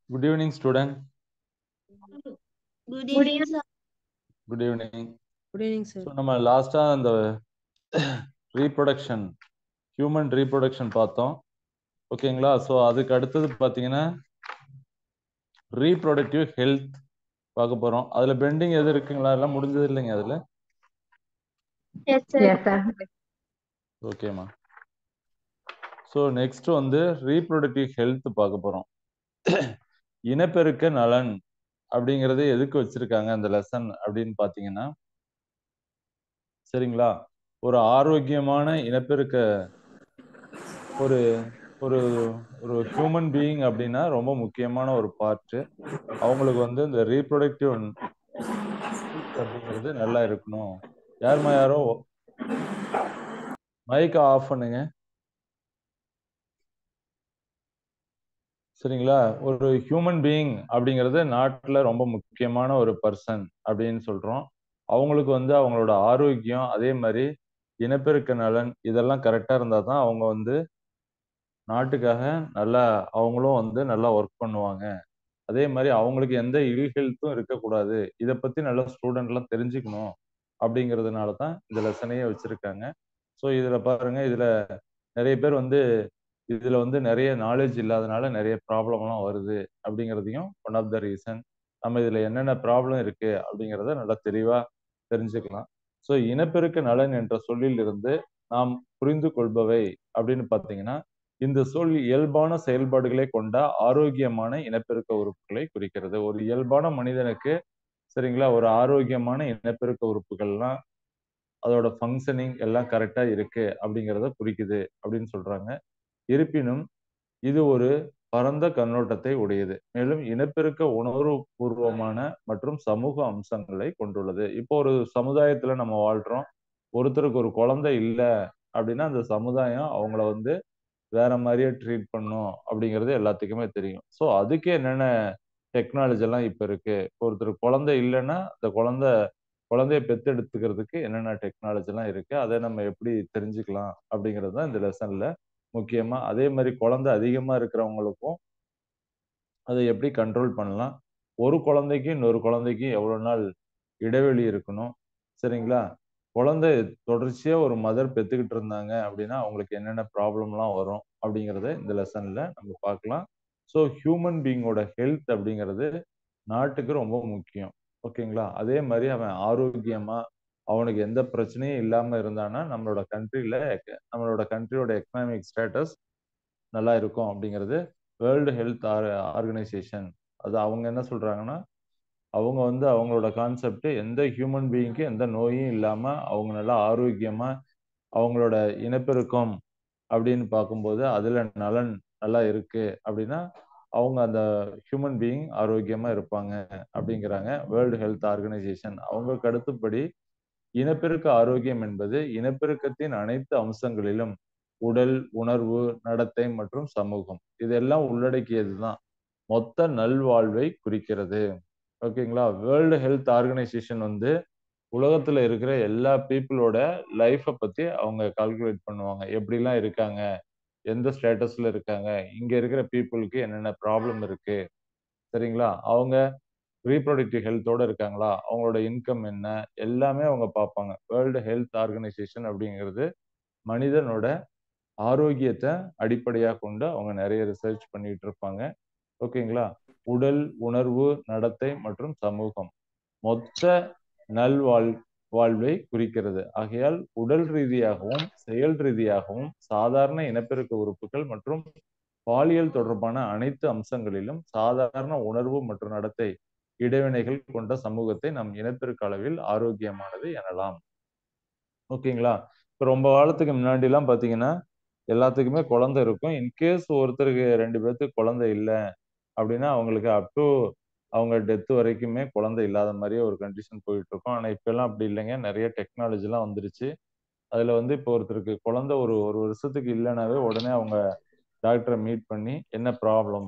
Good evening, student. Good evening, sir. Good evening. Good evening sir so நம்ம லாஸ்டா அந்த reproduction human reproduction பார்த்தோம் ஓகேங்களா ஸோ அதுக்கு அடுத்தது பார்த்தீங்கன்னா ரீப்ரொடக்டிவ் ஹெல்த் பார்க்க போறோம் அதுல பெண்டிங் எது இருக்குங்களா எல்லாம் முடிஞ்சது இல்லைங்க அதுல Yes, sir. Yes, sir. ஓகேம்மா ஸோ நெக்ஸ்ட் வந்து ரீப்ரொடக்டிவ் ஹெல்த் பார்க்க போறோம் இனப்பெருக்க நலன் அப்படிங்கறது எதுக்கு வச்சிருக்காங்க அந்த லெசன் அப்படின்னு பார்த்தீங்கன்னா சரிங்களா ஒரு ஆரோக்கியமான இனப்பெருக்க ஒரு ஒரு ஒரு ஹியூமன் பீயிங் அப்படின்னா ரொம்ப முக்கியமான ஒரு பார்ட் அவங்களுக்கு வந்து இந்த ரீப்ரொடக்டிவ் அப்படிங்கிறது நல்லா இருக்கணும் யாருமா யாரோ மைக்கை ஆஃப் பண்ணுங்க சரிங்களா ஒரு ஹியூமன் பீயிங் அப்படிங்கிறது நாட்டில் ரொம்ப முக்கியமான ஒரு பர்சன் அப்படின்னு சொல்றோம் அவங்களுக்கு வந்து அவங்களோட ஆரோக்கியம் அதே மாதிரி இனப்பெருக்க நலன் இதெல்லாம் கரெக்டா இருந்தா தான் அவங்க வந்து நாட்டுக்காக நல்லா அவங்களும் வந்து நல்லா ஒர்க் பண்ணுவாங்க அதே மாதிரி அவங்களுக்கு எந்த இல் ஹெல்த்தும் இருக்கக்கூடாது இதை பத்தி நல்லா ஸ்டூடெண்ட்லாம் தெரிஞ்சுக்கணும் அப்படிங்கிறதுனால தான் இந்த லெசனையே வச்சிருக்காங்க ஸோ இதுல பாருங்க இதுல நிறைய பேர் வந்து இதுல வந்து நிறைய நாலேஜ் இல்லாதனால நிறைய ப்ராப்ளம்லாம் வருது அப்படிங்கிறதையும் ஒன் ஆஃப் த ரீசன் நம்ம இதுல என்னென்ன ப்ராப்ளம் இருக்கு அப்படிங்கிறத நல்லா தெளிவா தெரிஞ்சுக்கலாம் ஸோ இனப்பெருக்க நலன் என்ற சொல்லில் இருந்து நாம் புரிந்து கொள்பவை அப்படின்னு பார்த்தீங்கன்னா இந்த சொல் இயல்பான செயல்பாடுகளை கொண்ட ஆரோக்கியமான இனப்பெருக்க உறுப்புகளை குறிக்கிறது ஒரு இயல்பான மனிதனுக்கு சரிங்களா ஒரு ஆரோக்கியமான இனப்பெருக்க உறுப்புகள்லாம் அதோட ஃபங்க்ஷனிங் எல்லாம் கரெக்டா இருக்கு அப்படிங்கிறத குறிக்குது அப்படின்னு சொல்றாங்க இருப்பினும் இது ஒரு பரந்த கண்ணோட்டத்தை உடையது மேலும் இனப்பெருக்க உணர்வு பூர்வமான மற்றும் சமூக அம்சங்களை கொண்டுள்ளது இப்போ ஒரு சமுதாயத்துல நம்ம வாழ்றோம் ஒருத்தருக்கு ஒரு குழந்தை இல்லை அப்படின்னா அந்த சமுதாயம் அவங்கள வந்து வேற மாதிரியே ட்ரீட் பண்ணும் அப்படிங்கிறது எல்லாத்துக்குமே தெரியும் ஸோ அதுக்கு என்னென்ன டெக்னாலஜி எல்லாம் இப்போ இருக்கு ஒருத்தர் குழந்தை இல்லைன்னா அந்த குழந்தை குழந்தைய பெத்தெடுத்துக்கிறதுக்கு என்னென்ன டெக்னாலஜி எல்லாம் இருக்கு அதை நம்ம எப்படி தெரிஞ்சுக்கலாம் அப்படிங்கிறது தான் இந்த லெசன்ல முக்கியமா அதே மாதிரி குழந்தை அதிகமா இருக்கிறவங்களுக்கும் அதை எப்படி கண்ட்ரோல் பண்ணலாம் ஒரு குழந்தைக்கு இன்னொரு குழந்தைக்கு எவ்வளவு நாள் இடைவெளி இருக்கணும் சரிங்களா குழந்தை தொடர்ச்சியா ஒரு மதர் பெத்துக்கிட்டு இருந்தாங்க அப்படின்னா அவங்களுக்கு என்னென்ன ப்ராப்ளம்லாம் வரும் அப்படிங்கிறத இந்த லெசன்ல நம்ம பார்க்கலாம் ஸோ ஹியூமன் பீயிங்கோட ஹெல்த் அப்படிங்கிறது நாட்டுக்கு ரொம்ப முக்கியம் ஓகேங்களா அதே மாதிரி அவன் ஆரோக்கியமா அவனுக்கு எந்த பிரச்சனையும் இல்லாம இருந்தானா நம்மளோட கண்ட்ரில நம்மளோட கண்ட்ரியோட எக்கனாமிக் ஸ்டேட்டஸ் நல்லா இருக்கும் அப்படிங்கிறது வேர்ல்டு ஹெல்த் ஆர்கனைசேஷன் அது அவங்க என்ன சொல்றாங்கன்னா அவங்க வந்து அவங்களோட கான்செப்ட் எந்த ஹியூமன் பீயிங்க்கு எந்த நோயும் இல்லாம அவங்க நல்லா ஆரோக்கியமா அவங்களோட இனப்பெருக்கம் அப்படின்னு பார்க்கும்போது அதுல நலன் நல்லா இருக்கு அப்படின்னா அவங்க அந்த ஹியூமன் பீயிங் ஆரோக்கியமா இருப்பாங்க அப்படிங்கிறாங்க வேர்ல்டு ஹெல்த் ஆர்கனைசேஷன் அவங்களுக்கு அடுத்தபடி இனப்பெருக்க ஆரோக்கியம் என்பது இனப்பெருக்கத்தின் அனைத்து அம்சங்களிலும் உடல் உணர்வு நடத்தை மற்றும் சமூகம் இதெல்லாம் உள்ளடக்கியதுதான் மொத்த நல்வாழ்வை குறிக்கிறது ஓகேங்களா வேர்ல்டு ஹெல்த் ஆர்கனைசேஷன் வந்து உலகத்துல இருக்கிற எல்லா பீப்புளோட லைஃப்பை பத்தி அவங்க கால்குலேட் பண்ணுவாங்க எப்படிலாம் இருக்காங்க எந்த ஸ்டேட்டஸ்ல இருக்காங்க இங்க இருக்கிற பீப்புளுக்கு என்னென்ன ப்ராப்ளம் இருக்கு சரிங்களா அவங்க ரீப்ரொடக்டிவ் ஹெல்த்தோட இருக்காங்களா அவங்களோட இன்கம் என்ன எல்லாமே அவங்க பார்ப்பாங்க வேர்ல்டு ஹெல்த் ஆர்கனைசேஷன் அப்படிங்கிறது மனிதனோட ஆரோக்கியத்தை அடிப்படையாக கொண்டு அவங்க நிறைய ரிசர்ச் பண்ணிட்டு இருப்பாங்க ஓகேங்களா உடல் உணர்வு நடத்தை மற்றும் சமூகம் மொத்த நல்வாழ் வாழ்வை குறிக்கிறது ஆகையால் உடல் ரீதியாகவும் செயல் ரீதியாகவும் சாதாரண இனப்பெருக்க உறுப்புகள் மற்றும் பாலியல் தொடர்பான அனைத்து அம்சங்களிலும் சாதாரண உணர்வு மற்றும் நடத்தை இடைவினைகள் கொண்ட சமூகத்தை நம் இனப்பெருக்க அளவில் ஆரோக்கியமானது எனலாம் ஓகேங்களா இப்போ ரொம்ப காலத்துக்கு முன்னாடி எல்லாம் பாத்தீங்கன்னா எல்லாத்துக்குமே குழந்தை இருக்கும் இன்கேஸ் ஒருத்தருக்கு ரெண்டு பேர்த்துக்கு குழந்தை இல்லை அப்படின்னா அவங்களுக்கு அப் டு அவங்க டெத் வரைக்குமே குழந்தை இல்லாத மாதிரியே ஒரு கண்டிஷன் போயிட்டு இருக்கும் ஆனா இப்ப எல்லாம் அப்படி இல்லைங்க நிறைய டெக்னாலஜி எல்லாம் வந்துருச்சு அதுல வந்து இப்போ ஒருத்தருக்கு குழந்தை ஒரு ஒரு வருஷத்துக்கு இல்லைனாவே உடனே அவங்க டாக்டரை மீட் பண்ணி என்ன ப்ராப்ளம்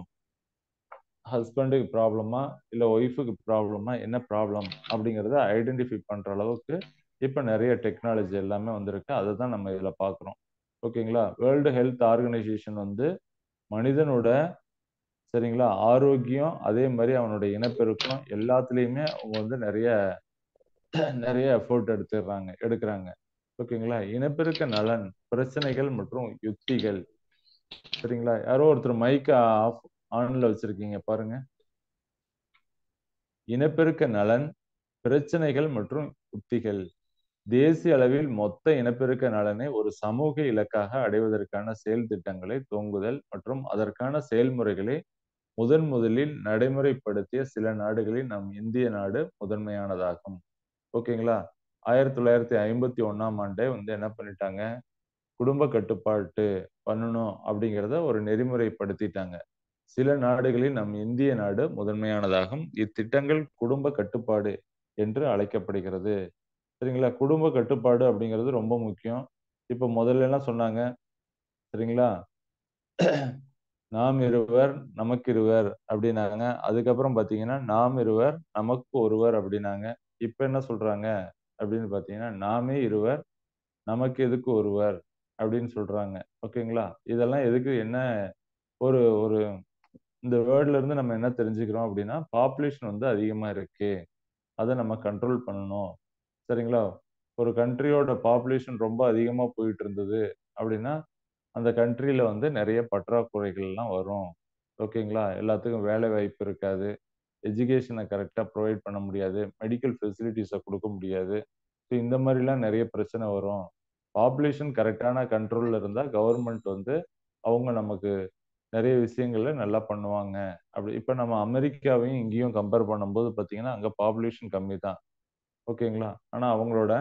ஹஸ்பண்டுக்கு ப்ராப்ளமா இல்ல ஒய்ஃபுக்கு ப்ராப்ளமா என்ன ப்ராப்ளம் அப்படிங்கறத ஐடென்டிஃபை பண்ற அளவுக்கு இப்ப நிறைய டெக்னாலஜி எல்லாமே வந்திருக்கு அதை தான் நம்ம இதுல பாக்குறோம் ஓகேங்களா வேர்ல்டு ஹெல்த் ஆர்கனைசேஷன் வந்து மனிதனோட சரிங்களா ஆரோக்கியம் அதே மாதிரி அவனுடைய இனப்பெருக்கம் எல்லாத்துலேயுமே அவங்க வந்து நிறைய நிறைய எஃபோர்ட் எடுத்துடுறாங்க எடுக்கிறாங்க ஓகேங்களா இனப்பெருக்க நலன் பிரச்சனைகள் மற்றும் யுக்திகள் சரிங்களா யாரோ ஒருத்தர் மைக் ஆஃப் ஆன்ல வச்சிருக்கீங்க பாருங்க இனப்பெருக்க நலன் பிரச்சனைகள் மற்றும் யுக்திகள் தேசிய அளவில் மொத்த இனப்பெருக்க நலனை ஒரு சமூக இலக்காக அடைவதற்கான செயல் திட்டங்களை துவங்குதல் மற்றும் அதற்கான செயல்முறைகளை முதன் முதலில் நடைமுறைப்படுத்திய சில நாடுகளில் நம் இந்திய நாடு முதன்மையானதாகும் ஓகேங்களா ஆயிரத்தி தொள்ளாயிரத்தி ஐம்பத்தி ஒன்னாம் ஆண்டே வந்து என்ன பண்ணிட்டாங்க குடும்ப கட்டுப்பாட்டு பண்ணணும் அப்படிங்கிறத ஒரு நெறிமுறைப்படுத்திட்டாங்க சில நாடுகளில் நம் இந்திய நாடு முதன்மையானதாகும் இத்திட்டங்கள் குடும்ப கட்டுப்பாடு என்று அழைக்கப்படுகிறது சரிங்களா குடும்ப கட்டுப்பாடு அப்படிங்கிறது ரொம்ப முக்கியம் இப்போ முதல்ல எல்லாம் சொன்னாங்க சரிங்களா நாம் இருவர் நமக்கு இருவர் அப்படின்னாங்க அதுக்கப்புறம் பார்த்தீங்கன்னா நாம் இருவர் நமக்கு ஒருவர் அப்படின்னாங்க இப்போ என்ன சொல்றாங்க அப்படின்னு பார்த்தீங்கன்னா நாமே இருவர் நமக்கு எதுக்கு ஒருவர் அப்படின்னு சொல்றாங்க ஓகேங்களா இதெல்லாம் எதுக்கு என்ன ஒரு ஒரு இந்த வேர்ட்ல இருந்து நம்ம என்ன தெரிஞ்சுக்கிறோம் அப்படின்னா பாப்புலேஷன் வந்து அதிகமா இருக்கு அதை நம்ம கண்ட்ரோல் பண்ணணும் சரிங்களா ஒரு கண்ட்ரியோட பாப்புலேஷன் ரொம்ப அதிகமா போயிட்டு இருந்தது அப்படின்னா அந்த கண்ட்ரியில வந்து நிறைய பற்றாக்குறைகள் எல்லாம் வரும் ஓகேங்களா எல்லாத்துக்கும் வேலை வாய்ப்பு இருக்காது எஜுகேஷனை கரெக்டாக ப்ரொவைட் பண்ண முடியாது மெடிக்கல் ஃபெசிலிட்டிஸை கொடுக்க முடியாது ஸோ இந்த மாதிரிலாம் நிறைய பிரச்சனை வரும் பாப்புலேஷன் கரெக்டான கண்ட்ரோலில் இருந்தால் கவர்மெண்ட் வந்து அவங்க நமக்கு நிறைய விஷயங்கள்ல நல்லா பண்ணுவாங்க அப்படி இப்போ நம்ம அமெரிக்காவையும் இங்கேயும் கம்பேர் பண்ணும்போது பார்த்தீங்கன்னா அங்கே பாப்புலேஷன் கம்மி தான் ஓகேங்களா ஆனால் அவங்களோட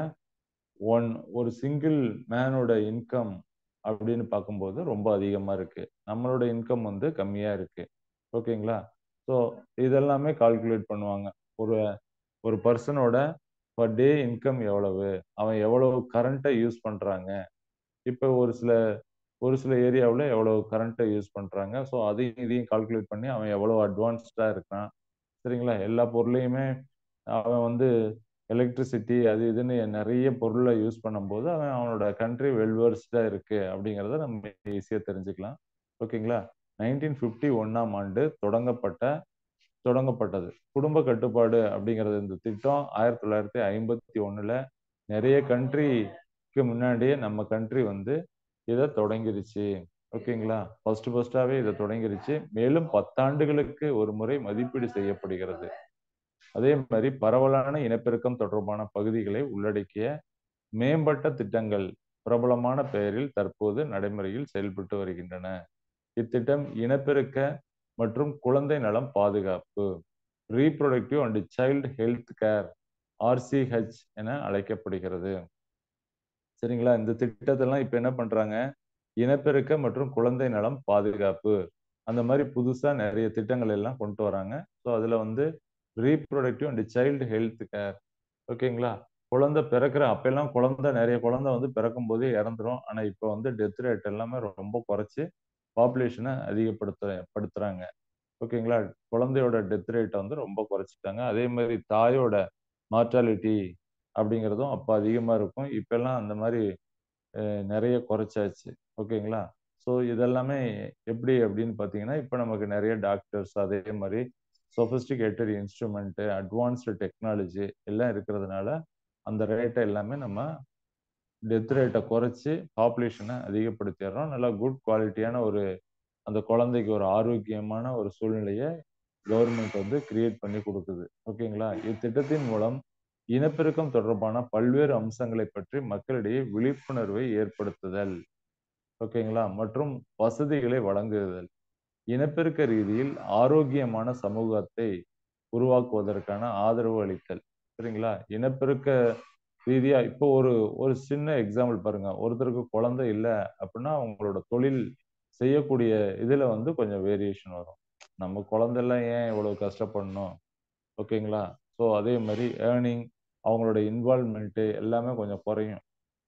ஒன் ஒரு சிங்கிள் மேனோட இன்கம் அப்படின்னு பார்க்கும்போது ரொம்ப அதிகமாக இருக்கு நம்மளோட இன்கம் வந்து கம்மியாக இருக்கு ஓகேங்களா ஸோ இதெல்லாமே கால்குலேட் பண்ணுவாங்க ஒரு ஒரு பர்சனோட பர் டே இன்கம் எவ்வளவு அவன் எவ்வளவு கரண்ட்டை யூஸ் பண்ணுறாங்க இப்போ ஒரு சில ஒரு சில ஏரியாவில் எவ்வளோ கரண்ட்டை யூஸ் பண்ணுறாங்க ஸோ அதையும் இதையும் கால்குலேட் பண்ணி அவன் எவ்வளோ அட்வான்ஸ்டாக இருக்கான் சரிங்களா எல்லா பொருளையுமே அவன் வந்து எலக்ட்ரிசிட்டி அது இதுன்னு நிறைய பொருளை யூஸ் பண்ணும்போது அவன் அவனோட கண்ட்ரி வெல்வர்ஸ்டாக இருக்கு அப்படிங்கிறத நம்ம ஈஸியாக தெரிஞ்சுக்கலாம் ஓகேங்களா நைன்டீன் ஃபிஃப்டி ஒன்னாம் ஆண்டு தொடங்கப்பட்ட தொடங்கப்பட்டது குடும்ப கட்டுப்பாடு அப்படிங்கிறது இந்த திட்டம் ஆயிரத்தி தொள்ளாயிரத்தி ஐம்பத்தி ஒன்றில் நிறைய கண்ட்ரிக்கு முன்னாடியே நம்ம கண்ட்ரி வந்து இதை தொடங்கிருச்சு ஓகேங்களா ஃபர்ஸ்ட் ஃபர்ஸ்டாவே இதை தொடங்கிருச்சு மேலும் பத்தாண்டுகளுக்கு ஒரு முறை மதிப்பீடு செய்யப்படுகிறது அதே மாதிரி பரவலான இனப்பெருக்கம் தொடர்பான பகுதிகளை உள்ளடக்கிய மேம்பட்ட திட்டங்கள் பிரபலமான பெயரில் தற்போது நடைமுறையில் செயல்பட்டு வருகின்றன இத்திட்டம் இனப்பெருக்க மற்றும் குழந்தை நலம் பாதுகாப்பு reproductive and child health care RCH என அழைக்கப்படுகிறது சரிங்களா இந்த திட்டத்தெல்லாம் இப்ப என்ன பண்றாங்க இனப்பெருக்க மற்றும் குழந்தை நலம் பாதுகாப்பு அந்த மாதிரி புதுசா நிறைய திட்டங்கள் எல்லாம் கொண்டு வராங்க ஸோ அதுல வந்து reproductive and child health care ஓகேங்களா குழந்தை பிறக்கிற அப்பெல்லாம் குழந்தை நிறைய குழந்தை வந்து பிறக்கும் போதே இறந்துரும் ஆனா இப்போ வந்து டெத் ரேட் எல்லாமே ரொம்ப குறைச்சி பாப்புலேஷனை அதிகப்படுத்த படுத்துறாங்க ஓகேங்களா குழந்தையோட டெத் ரேட்டை வந்து ரொம்ப குறைச்சிட்டாங்க அதே மாதிரி தாயோட மார்டாலிட்டி அப்படிங்கிறதும் அப்போ அதிகமாக இருக்கும் இப்பெல்லாம் அந்த மாதிரி நிறைய குறைச்சாச்சு ஓகேங்களா ஸோ இதெல்லாமே எப்படி அப்படின்னு பார்த்தீங்கன்னா இப்போ நமக்கு நிறைய டாக்டர்ஸ் அதே மாதிரி சொஃபிஸ்டிகேட்டட் இன்ஸ்ட்ருமெண்ட்டு அட்வான்ஸ்டு டெக்னாலஜி எல்லாம் இருக்கிறதுனால அந்த ரேட்டை எல்லாமே நம்ம டெத் ரேட்டை குறைச்சி பாப்புலேஷனை அதிகப்படுத்திடுறோம் நல்லா குட் குவாலிட்டியான ஒரு அந்த குழந்தைக்கு ஒரு ஆரோக்கியமான ஒரு சூழ்நிலையை கவர்மெண்ட் வந்து கிரியேட் பண்ணி கொடுக்குது ஓகேங்களா இத்திட்டத்தின் மூலம் இனப்பெருக்கம் தொடர்பான பல்வேறு அம்சங்களை பற்றி மக்களிடையே விழிப்புணர்வை ஏற்படுத்துதல் ஓகேங்களா மற்றும் வசதிகளை வழங்குதல் இனப்பெருக்க ரீதியில் ஆரோக்கியமான சமூகத்தை உருவாக்குவதற்கான ஆதரவு அளித்தல் சரிங்களா இனப்பெருக்க ரீதியா இப்போ ஒரு ஒரு சின்ன எக்ஸாம்பிள் பாருங்க ஒருத்தருக்கு குழந்தை இல்லை அப்படின்னா அவங்களோட தொழில் செய்யக்கூடிய இதுல வந்து கொஞ்சம் வேரியேஷன் வரும் நம்ம குழந்தைலாம் ஏன் இவ்வளவு கஷ்டப்படணும் ஓகேங்களா ஸோ அதே மாதிரி ஏர்னிங் அவங்களோட இன்வால்மெண்ட்டு எல்லாமே கொஞ்சம் குறையும்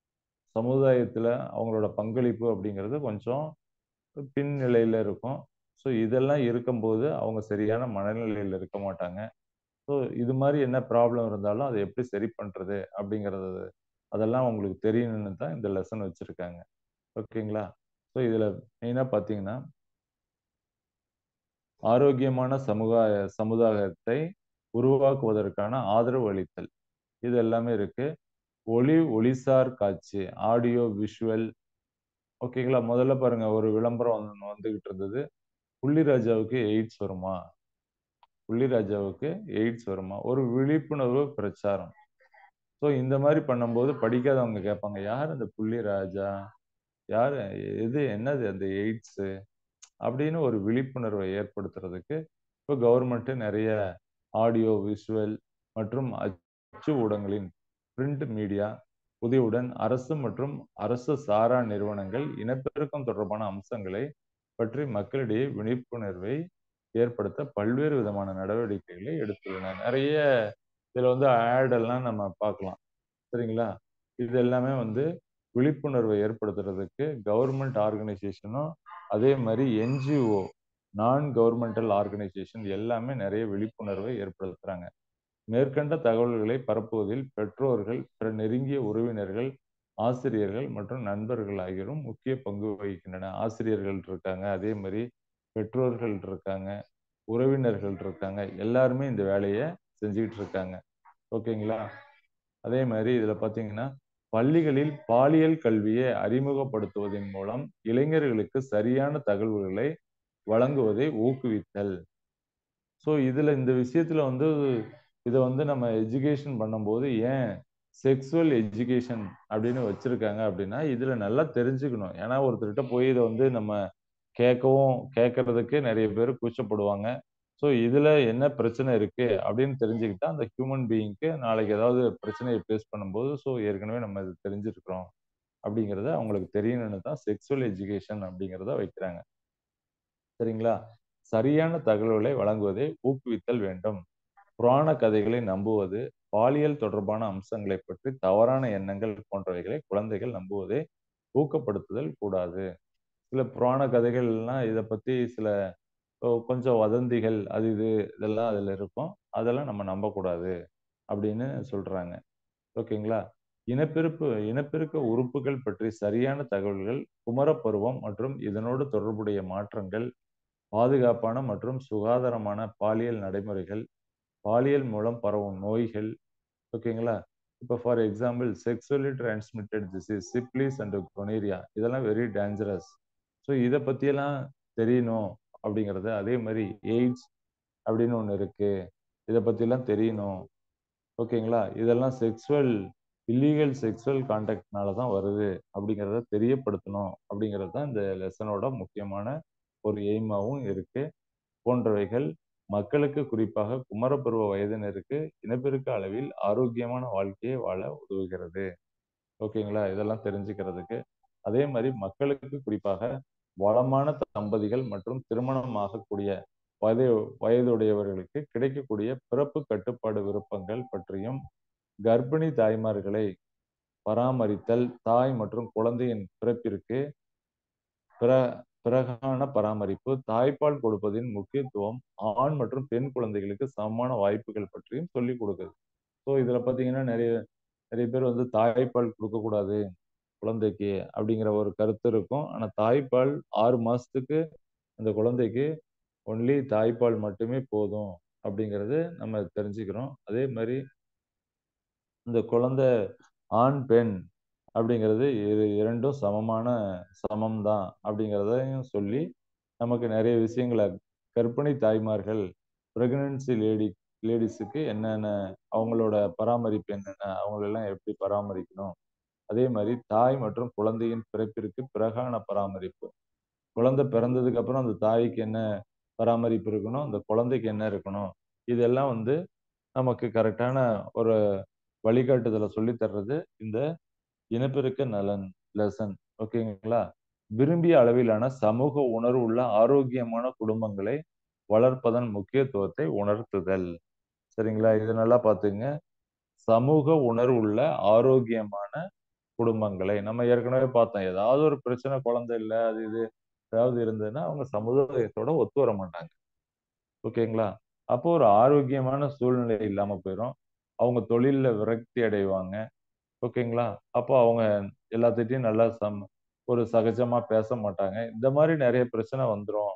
சமுதாயத்துல அவங்களோட பங்களிப்பு அப்படிங்கிறது கொஞ்சம் பின் நிலையில இருக்கும் ஸோ இதெல்லாம் இருக்கும்போது அவங்க சரியான மனநிலையில் இருக்க மாட்டாங்க ஸோ இது மாதிரி என்ன ப்ராப்ளம் இருந்தாலும் அதை எப்படி சரி பண்றது அப்படிங்கிறது அதெல்லாம் உங்களுக்கு தெரியணும்னு தான் இந்த லெசன் வச்சிருக்காங்க ஓகேங்களா ஸோ இதுல மெயினாக பார்த்தீங்கன்னா ஆரோக்கியமான சமுதாய சமுதாயத்தை உருவாக்குவதற்கான ஆதரவு அளித்தல் இது எல்லாமே இருக்கு ஒளி ஒளிசார் காட்சி ஆடியோ விஷுவல் ஓகேங்களா முதல்ல பாருங்க ஒரு விளம்பரம் வந்து வந்துகிட்டு இருந்தது புள்ளிராஜாவுக்கு எய்ட்ஸ் வருமா புள்ளிராஜாவுக்கு எய்ட்ஸ் வருமா ஒரு விழிப்புணர்வு பிரச்சாரம் ஸோ இந்த மாதிரி பண்ணும்போது படிக்காதவங்க கேட்பாங்க யார் அந்த புள்ளிராஜா யார் எது என்னது அந்த எய்ட்ஸு அப்படின்னு ஒரு விழிப்புணர்வை ஏற்படுத்துறதுக்கு இப்போ கவர்மெண்ட்டு நிறைய ஆடியோ விஷுவல் மற்றும் அச்சு ஊடகங்களின் பிரிண்ட் மீடியா உதவியுடன் அரசு மற்றும் அரசு சாரா நிறுவனங்கள் இனப்பெருக்கம் தொடர்பான அம்சங்களை பற்றி மக்களிடையே விழிப்புணர்வை ஏற்படுத்த பல்வேறு விதமான நடவடிக்கைகளை எடுத்துள்ளன நிறைய இதுல வந்து ஆட் எல்லாம் நம்ம பார்க்கலாம் சரிங்களா இது எல்லாமே வந்து விழிப்புணர்வை ஏற்படுத்துறதுக்கு கவர்மெண்ட் ஆர்கனைசேஷனும் அதே மாதிரி என்ஜிஓ நான் கவர்மெண்டல் ஆர்கனைசேஷன் எல்லாமே நிறைய விழிப்புணர்வை ஏற்படுத்துறாங்க மேற்கண்ட தகவல்களை பரப்புவதில் பெற்றோர்கள் பிற நெருங்கிய உறவினர்கள் ஆசிரியர்கள் மற்றும் நண்பர்கள் ஆகியோரும் முக்கிய பங்கு வகிக்கின்றன ஆசிரியர்கள் இருக்காங்க அதே மாதிரி பெற்றோர்கள் இருக்காங்க உறவினர்கள் இருக்காங்க எல்லாருமே இந்த வேலையை செஞ்சுக்கிட்டு இருக்காங்க ஓகேங்களா அதே மாதிரி இதுல பாத்தீங்கன்னா பள்ளிகளில் பாலியல் கல்வியை அறிமுகப்படுத்துவதன் மூலம் இளைஞர்களுக்கு சரியான தகவல்களை வழங்குவதை ஊக்குவித்தல் ஸோ இதுல இந்த விஷயத்துல வந்து இதை வந்து நம்ம எஜுகேஷன் பண்ணும்போது ஏன் செக்ஸுவல் எஜுகேஷன் அப்படின்னு வச்சிருக்காங்க அப்படின்னா இதுல நல்லா தெரிஞ்சுக்கணும் ஏன்னா ஒருத்தர்கிட்ட போய் இதை வந்து நம்ம கேட்கவும் கேட்கறதுக்கு நிறைய பேர் கூச்சப்படுவாங்க ஸோ இதுல என்ன பிரச்சனை இருக்கு அப்படின்னு தெரிஞ்சுக்கிட்டா அந்த ஹியூமன் பீயிங்க்கு நாளைக்கு ஏதாவது பிரச்சனையை ஃபேஸ் பண்ணும்போது ஸோ ஏற்கனவே நம்ம இது தெரிஞ்சிருக்கிறோம் அப்படிங்கிறத அவங்களுக்கு தெரியணும்னு தான் செக்ஸுவல் எஜுகேஷன் அப்படிங்கிறத வைக்கிறாங்க சரிங்களா சரியான தகவல்களை வழங்குவதை ஊக்குவித்தல் வேண்டும் புராண கதைகளை நம்புவது பாலியல் தொடர்பான அம்சங்களை பற்றி தவறான எண்ணங்கள் போன்றவைகளை குழந்தைகள் நம்புவதை ஊக்கப்படுத்துதல் கூடாது சில புராண கதைகள்லாம் இதை பத்தி சில கொஞ்சம் வதந்திகள் அது இது இதெல்லாம் அதுல இருக்கும் அதெல்லாம் நம்ம நம்பக்கூடாது அப்படின்னு சொல்றாங்க ஓகேங்களா இனப்பெருப்பு இனப்பெருக்க உறுப்புகள் பற்றி சரியான தகவல்கள் குமரப்பருவம் மற்றும் இதனோடு தொடர்புடைய மாற்றங்கள் பாதுகாப்பான மற்றும் சுகாதாரமான பாலியல் நடைமுறைகள் பாலியல் மூலம் பரவும் நோய்கள் ஓகேங்களா இப்போ for example sexually transmitted disease syphilis and gonorrhoea இதெல்லாம் வெரி டேஞ்சரஸ் ஸோ இதை பற்றியெல்லாம் தெரியணும் அப்படிங்கிறது அதே மாதிரி எய்ட்ஸ் அப்படின்னு ஒன்று இருக்கு இதை பற்றிலாம் தெரியணும் ஓகேங்களா இதெல்லாம் செக்ஸுவல் இல்லீகல் செக்ஸுவல் கான்டாக்ட்னால தான் வருது அப்படிங்கிறத தெரியப்படுத்தணும் அப்படிங்கிறது தான் இந்த லெசனோட முக்கியமான ஒரு எய்மாவும் இருக்கு போன்றவைகள் மக்களுக்கு குறிப்பாக குமரப்பருவ வயதினருக்கு இனப்பெருக்க அளவில் ஆரோக்கியமான வாழ்க்கையை வாழ உதவுகிறது ஓகேங்களா இதெல்லாம் தெரிஞ்சுக்கிறதுக்கு அதே மாதிரி மக்களுக்கு குறிப்பாக வளமான தம்பதிகள் மற்றும் திருமணம் ஆகக்கூடிய வயது வயதுடையவர்களுக்கு கிடைக்கக்கூடிய பிறப்பு கட்டுப்பாடு விருப்பங்கள் பற்றியும் கர்ப்பிணி தாய்மார்களை பராமரித்தல் தாய் மற்றும் குழந்தையின் பிறப்பிற்கு பிற பிறகான பராமரிப்பு தாய்ப்பால் கொடுப்பதின் முக்கியத்துவம் ஆண் மற்றும் பெண் குழந்தைகளுக்கு சமமான வாய்ப்புகள் பற்றியும் சொல்லிக் கொடுக்குது ஸோ இதுல பாத்தீங்கன்னா நிறைய நிறைய பேர் வந்து தாய்ப்பால் கொடுக்கக்கூடாது குழந்தைக்கு அப்படிங்கிற ஒரு கருத்து இருக்கும் ஆனா தாய்ப்பால் ஆறு மாசத்துக்கு அந்த குழந்தைக்கு ஒன்லி தாய்ப்பால் மட்டுமே போதும் அப்படிங்கிறது நம்ம தெரிஞ்சுக்கிறோம் அதே மாதிரி இந்த குழந்தை ஆண் பெண் அப்படிங்கிறது இரு இரண்டும் சமமான சமம் தான் அப்படிங்கிறதையும் சொல்லி நமக்கு நிறைய விஷயங்களை கர்ப்பிணி தாய்மார்கள் பிரெக்னன்சி லேடி லேடிஸுக்கு என்னென்ன அவங்களோட பராமரிப்பு என்னென்ன அவங்களெல்லாம் எப்படி பராமரிக்கணும் அதே மாதிரி தாய் மற்றும் குழந்தையின் பிறப்பிற்கு பிறகான பராமரிப்பு குழந்தை பிறந்ததுக்கு அப்புறம் அந்த தாய்க்கு என்ன பராமரிப்பு இருக்கணும் அந்த குழந்தைக்கு என்ன இருக்கணும் இதெல்லாம் வந்து நமக்கு கரெக்டான ஒரு வழிகாட்டுதலை சொல்லி தர்றது இந்த இனப்பெருக்க நலன் லெசன் ஓகேங்களா விரும்பிய அளவிலான சமூக உணர்வு உள்ள ஆரோக்கியமான குடும்பங்களை வளர்ப்பதன் முக்கியத்துவத்தை உணர்த்துதல் சரிங்களா இது நல்லா பார்த்துங்க சமூக உணர்வு உள்ள ஆரோக்கியமான குடும்பங்களை நம்ம ஏற்கனவே பார்த்தோம் ஏதாவது ஒரு பிரச்சனை குழந்தை இல்லை அது இது ஏதாவது இருந்ததுன்னா அவங்க சமுதாயத்தோட ஒத்து வர மாட்டாங்க ஓகேங்களா அப்போ ஒரு ஆரோக்கியமான சூழ்நிலை இல்லாம போயிடும் அவங்க தொழில்ல விரக்தி அடைவாங்க ஓகேங்களா அப்போ அவங்க எல்லாத்திட்டையும் நல்லா சம் ஒரு சகஜமா பேச மாட்டாங்க இந்த மாதிரி நிறைய பிரச்சனை வந்துடும்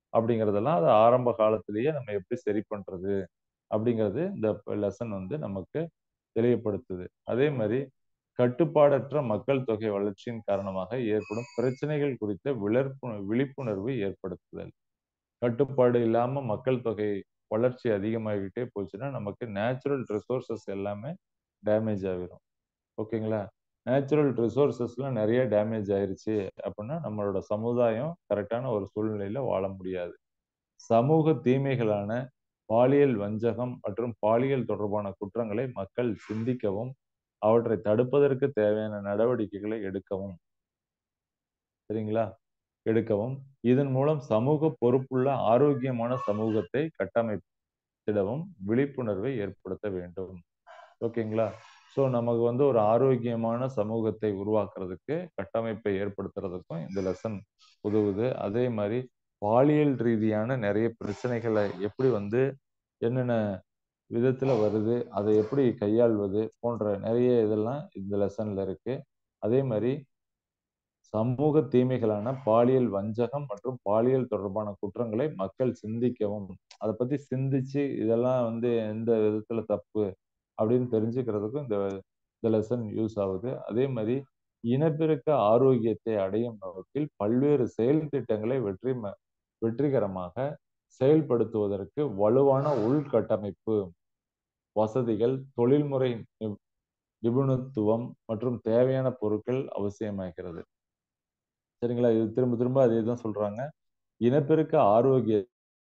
அப்படிங்கறதெல்லாம் அது ஆரம்ப காலத்திலேயே நம்ம எப்படி சரி பண்றது அப்படிங்கிறது இந்த லெசன் வந்து நமக்கு தெளிவுபடுத்துது அதே மாதிரி கட்டுப்பாடற்ற மக்கள் தொகை வளர்ச்சியின் காரணமாக ஏற்படும் பிரச்சனைகள் குறித்த விழற்பு விழிப்புணர்வு ஏற்படுத்துதல் கட்டுப்பாடு இல்லாம மக்கள் தொகை வளர்ச்சி அதிகமாகிட்டே போச்சுன்னா நமக்கு நேச்சுரல் ரிசோர்சஸ் எல்லாமே டேமேஜ் ஆகிரும் ஓகேங்களா நேச்சுரல் ரிசோர்சஸ்லாம் நிறைய டேமேஜ் ஆயிருச்சு அப்படின்னா நம்மளோட சமுதாயம் கரெக்டான ஒரு சூழ்நிலையில வாழ முடியாது சமூக தீமைகளான பாலியல் வஞ்சகம் மற்றும் பாலியல் தொடர்பான குற்றங்களை மக்கள் சிந்திக்கவும் அவற்றை தடுப்பதற்கு தேவையான நடவடிக்கைகளை எடுக்கவும் சரிங்களா எடுக்கவும் இதன் மூலம் சமூக பொறுப்புள்ள ஆரோக்கியமான சமூகத்தை கட்டமைத்திடவும் விழிப்புணர்வை ஏற்படுத்த வேண்டும் ஓகேங்களா ஸோ நமக்கு வந்து ஒரு ஆரோக்கியமான சமூகத்தை உருவாக்குறதுக்கு கட்டமைப்பை ஏற்படுத்துறதுக்கும் இந்த லெசன் உதவுது அதே மாதிரி பாலியல் ரீதியான நிறைய பிரச்சனைகளை எப்படி வந்து என்னென்ன விதத்துல வருது அதை எப்படி கையாள்வது போன்ற நிறைய இதெல்லாம் இந்த லெசன்ல இருக்கு அதே மாதிரி சமூக தீமைகளான பாலியல் வஞ்சகம் மற்றும் பாலியல் தொடர்பான குற்றங்களை மக்கள் சிந்திக்கவும் அதை பத்தி சிந்திச்சு இதெல்லாம் வந்து எந்த விதத்துல தப்பு அப்படின்னு தெரிஞ்சுக்கிறதுக்கும் இந்த இந்த லெசன் யூஸ் ஆகுது அதே மாதிரி இனப்பெருக்க ஆரோக்கியத்தை அடையும் நோக்கில் பல்வேறு செயல் திட்டங்களை வெற்றி வெற்றிகரமாக செயல்படுத்துவதற்கு வலுவான உள்கட்டமைப்பு வசதிகள் தொழில்முறை நிபுணத்துவம் மற்றும் தேவையான பொருட்கள் அவசியமாகிறது சரிங்களா இது திரும்ப திரும்ப அதே தான் சொல்றாங்க இனப்பெருக்க ஆரோக்கிய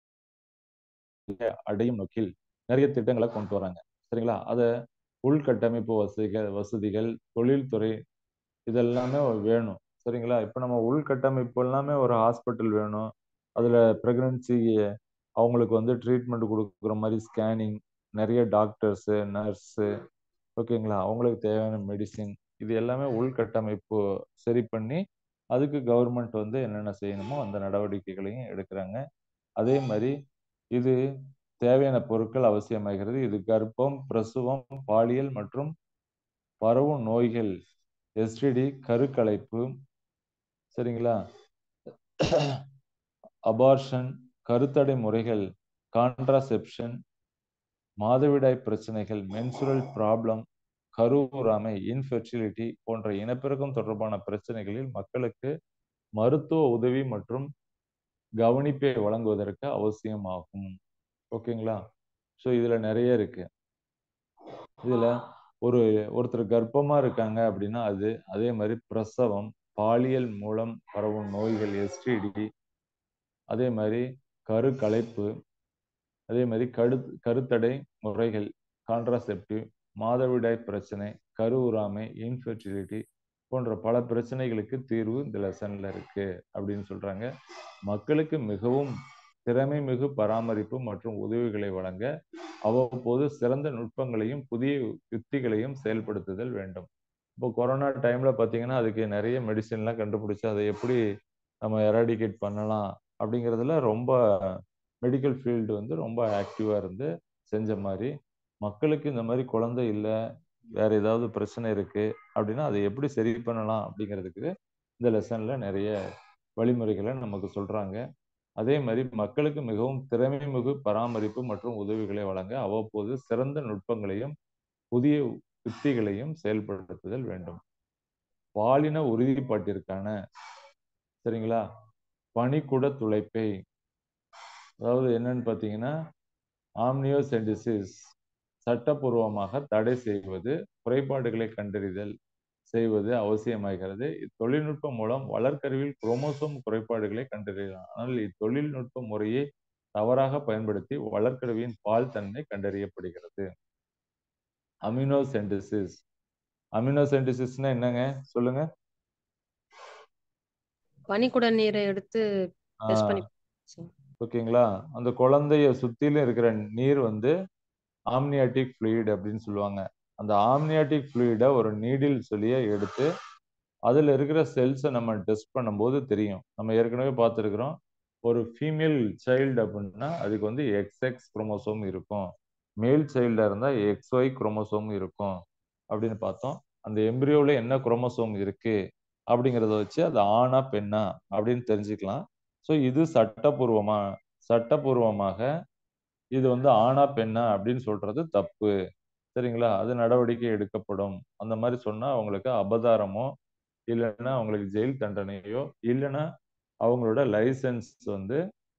அடையும் நோக்கில் நிறைய திட்டங்களை கொண்டு வராங்க சரிங்களா அதை உள்கட்டமைப்பு வசதிகள் வசதிகள் தொழில்துறை இதெல்லாமே வேணும் சரிங்களா இப்போ நம்ம உள்கட்டமைப்பு எல்லாமே ஒரு ஹாஸ்பிட்டல் வேணும் அதில் ப்ரெக்னன்சி அவங்களுக்கு வந்து ட்ரீட்மெண்ட் கொடுக்குற மாதிரி ஸ்கேனிங் நிறைய டாக்டர்ஸு நர்ஸு ஓகேங்களா அவங்களுக்கு தேவையான மெடிசின் இது எல்லாமே உள்கட்டமைப்பு சரி பண்ணி அதுக்கு கவர்மெண்ட் வந்து என்னென்ன செய்யணுமோ அந்த நடவடிக்கைகளையும் எடுக்கிறாங்க அதே மாதிரி இது தேவையான பொருட்கள் அவசியமாகிறது இது கர்ப்பம் பிரசுவம் பாலியல் மற்றும் பரவும் நோய்கள் எஸ்டிடி கருக்கலைப்பு சரிங்களா அபார்ஷன் கருத்தடை முறைகள் கான்ட்ராசெப்ஷன் மாதவிடாய் பிரச்சனைகள் மென்சுரல் ப்ராப்ளம் கருவுறாமை இன்ஃபெர்டிலிட்டி போன்ற இனப்பெருக்கம் தொடர்பான பிரச்சனைகளில் மக்களுக்கு மருத்துவ உதவி மற்றும் கவனிப்பை வழங்குவதற்கு அவசியமாகும் ஓகேங்களா ஸோ இதுல நிறைய இருக்கு இதுல ஒரு ஒருத்தர் கர்ப்பமா இருக்காங்க அப்படின்னா அது அதே மாதிரி பிரசவம் பாலியல் மூலம் பரவும் நோய்கள் எஸ்டிடி அதே மாதிரி கரு கலைப்பு அதே மாதிரி கரு கருத்தடை முறைகள் கான்ட்ராசெப்டிவ் மாதவிடாய் பிரச்சனை கருவுறாமை இன்ஃபெர்டிலிட்டி போன்ற பல பிரச்சனைகளுக்கு தீர்வு இந்த லெசன்ல இருக்கு அப்படின்னு சொல்றாங்க மக்களுக்கு மிகவும் திறமை மிகு பராமரிப்பு மற்றும் உதவிகளை வழங்க அவ்வப்போது சிறந்த நுட்பங்களையும் புதிய யுக்திகளையும் செயல்படுத்துதல் வேண்டும் இப்போ கொரோனா டைம்ல பார்த்தீங்கன்னா அதுக்கு நிறைய மெடிசின்லாம் கண்டுபிடிச்சு அதை எப்படி நம்ம எராடிகேட் பண்ணலாம் அப்படிங்கிறதுல ரொம்ப மெடிக்கல் ஃபீல்டு வந்து ரொம்ப ஆக்டிவா இருந்து செஞ்ச மாதிரி மக்களுக்கு இந்த மாதிரி குழந்தை இல்லை வேற ஏதாவது பிரச்சனை இருக்கு அப்படின்னா அதை எப்படி சரி பண்ணலாம் அப்படிங்கிறதுக்கு இந்த லெசன்ல நிறைய வழிமுறைகளை நமக்கு சொல்றாங்க அதே மாதிரி மக்களுக்கு மிகவும் திறமை மிகு பராமரிப்பு மற்றும் உதவிகளை வழங்க அவ்வப்போது சிறந்த நுட்பங்களையும் புதிய யுக்திகளையும் செயல்படுத்துதல் வேண்டும் பாலின உறுதிப்பாட்டிற்கான சரிங்களா பனிக்குட துளைப்பை அதாவது என்னன்னு பார்த்தீங்கன்னா ஆம்னியோசென்டிசிஸ் சட்டப்பூர்வமாக தடை செய்வது குறைபாடுகளை கண்டறிதல் செய்வது அவசியமாகிறது இத்தொழில்நுட்பம் மூலம் வளர்க்கருவில் குரோமோசோம் குறைபாடுகளை கண்டறியலாம் ஆனால் இத்தொழில்நுட்ப முறையை தவறாக பயன்படுத்தி வளர்க்கருவியின் பால் தன்மை கண்டறியப்படுகிறது அமினோசென்டிசிஸ் அமினோசென்டிசிஸ்னா என்னங்க சொல்லுங்க பனிக்குட நீரை எடுத்து டெஸ்ட் பண்ணி ஓகேங்களா அந்த குழந்தைய சுத்திலும் இருக்கிற நீர் வந்து ஆம்னியாட்டிக் ஃப்ளூயிட் அப்படின்னு சொல்லுவாங்க அந்த ஆம்னியாட்டிக் ஃப்ளூயிடை ஒரு நீடில் சொல்லியே எடுத்து அதில் இருக்கிற செல்ஸை நம்ம டெஸ்ட் பண்ணும்போது தெரியும் நம்ம ஏற்கனவே பார்த்துருக்குறோம் ஒரு ஃபீமேல் சைல்டு அப்படின்னா அதுக்கு வந்து எக்ஸ்எக்ஸ் குரோமோசோம் இருக்கும் மேல் சைல்டாக இருந்தால் எக்ஸ்ஒய் குரோமோசோம் இருக்கும் அப்படின்னு பார்த்தோம் அந்த எம்பிரியோவில் என்ன குரோமோசோம் இருக்கு அப்படிங்கிறத வச்சு அது ஆணா பெண்ணா அப்படின்னு தெரிஞ்சுக்கலாம் ஸோ இது சட்டப்பூர்வமா சட்டப்பூர்வமாக இது வந்து ஆணா பெண்ணா அப்படின்னு சொல்றது தப்பு சரிங்களா அது நடவடிக்கை எடுக்கப்படும் அந்த மாதிரி சொன்னா அவங்களுக்கு அபதாரமோ இல்லைன்னா அவங்களுக்கு ஜெயில் தண்டனையோ இல்லைன்னா அவங்களோட லைசன்ஸ் வந்து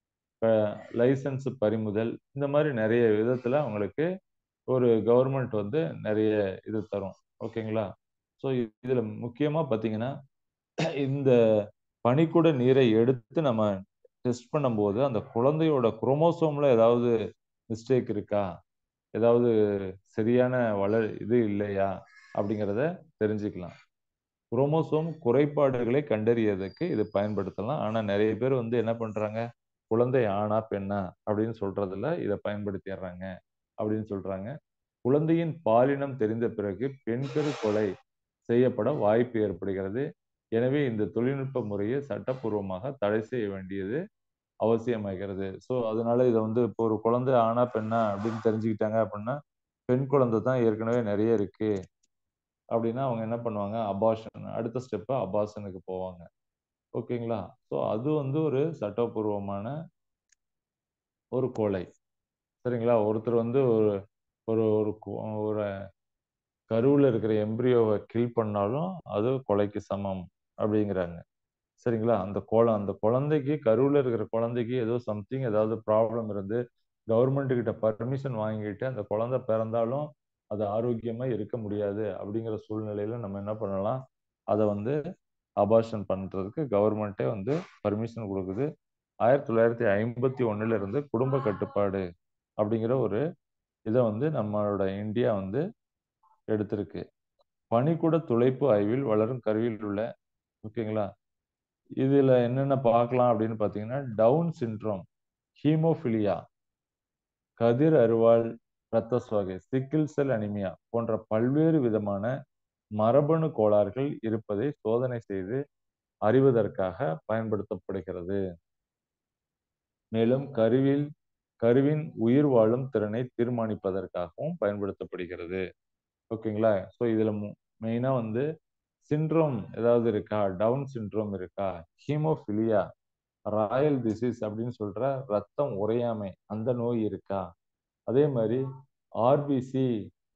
லைசன்ஸ் பறிமுதல் இந்த மாதிரி நிறைய விதத்துல அவங்களுக்கு ஒரு கவர்மெண்ட் வந்து நிறைய இது தரும் ஓகேங்களா ஸோ இதுல முக்கியமா பாத்தீங்கன்னா இந்த பனிக்குட நீரை எடுத்து நம்ம டெஸ்ட் பண்ணும்போது அந்த குழந்தையோட குரோமோசோம்ல ஏதாவது மிஸ்டேக் இருக்கா ஏதாவது சரியான வளர் இது இல்லையா அப்படிங்கிறத தெரிஞ்சுக்கலாம் குரோமோசோம் குறைபாடுகளை கண்டறியறதுக்கு இது பயன்படுத்தலாம் ஆனா நிறைய பேர் வந்து என்ன பண்றாங்க குழந்தை ஆணா பெண்ணா அப்படின்னு சொல்றதுல இதை பயன்படுத்திடுறாங்க அப்படின்னு சொல்றாங்க குழந்தையின் பாலினம் தெரிந்த பிறகு பெண்கரு கொலை செய்யப்பட வாய்ப்பு ஏற்படுகிறது எனவே இந்த தொழில்நுட்ப முறையை சட்டப்பூர்வமாக தடை செய்ய வேண்டியது அவசியமாகிறது ஸோ அதனால இதை வந்து இப்போ ஒரு குழந்தை ஆணா பெண்ணா அப்படின்னு தெரிஞ்சுக்கிட்டாங்க அப்படின்னா பெண் குழந்தை தான் ஏற்கனவே நிறைய இருக்கு அப்படின்னா அவங்க என்ன பண்ணுவாங்க அபாஷன் அடுத்த ஸ்டெப்பு அபாஷனுக்கு போவாங்க ஓகேங்களா ஸோ அது வந்து ஒரு சட்டப்பூர்வமான ஒரு கொலை சரிங்களா ஒருத்தர் வந்து ஒரு ஒரு ஒரு ஒரு கருவில் இருக்கிற எம்பிரியோவை கில் பண்ணாலும் அது கொலைக்கு சமம் அப்படிங்கிறாங்க சரிங்களா அந்த குழ அந்த குழந்தைக்கு கருவில் இருக்கிற குழந்தைக்கு ஏதோ சம்திங் ஏதாவது ப்ராப்ளம் இருந்து கவர்மெண்ட் கிட்ட பர்மிஷன் வாங்கிட்டு அந்த குழந்தை பிறந்தாலும் அது ஆரோக்கியமா இருக்க முடியாது அப்படிங்கிற சூழ்நிலையில நம்ம என்ன பண்ணலாம் அதை வந்து அபார்ஷன் பண்றதுக்கு கவர்மெண்ட்டே வந்து பர்மிஷன் கொடுக்குது ஆயிரத்தி தொள்ளாயிரத்தி ஐம்பத்தி ஒண்ணுல இருந்து குடும்ப கட்டுப்பாடு அப்படிங்கிற ஒரு இதை வந்து நம்மளோட இந்தியா வந்து எடுத்திருக்கு பனிக்கூட துளைப்பு ஆய்வில் வளரும் கருவியில் உள்ள ஓகேங்களா இதுல என்னென்ன பார்க்கலாம் அப்படின்னு பாத்தீங்கன்னா டவுன் சிண்ட்ரோம் ஹீமோஃபிலியா கதிர் அருவாள் இரத்த சோகை சிக்கிள் செல் அனிமியா போன்ற பல்வேறு விதமான மரபணு கோளாறுகள் இருப்பதை சோதனை செய்து அறிவதற்காக பயன்படுத்தப்படுகிறது மேலும் கருவில் கருவின் உயிர் வாழும் திறனை தீர்மானிப்பதற்காகவும் பயன்படுத்தப்படுகிறது ஓகேங்களா ஸோ இதுல மெயினா வந்து சிண்ட்ரோம் ஏதாவது இருக்கா டவுன் சிண்ட்ரோம் இருக்கா ஹீமோஃபிலியா ராயல் டிசீஸ் அப்படின்னு சொல்ற ரத்தம் உறையாமை அந்த நோய் இருக்கா அதே மாதிரி ஆர்பிசி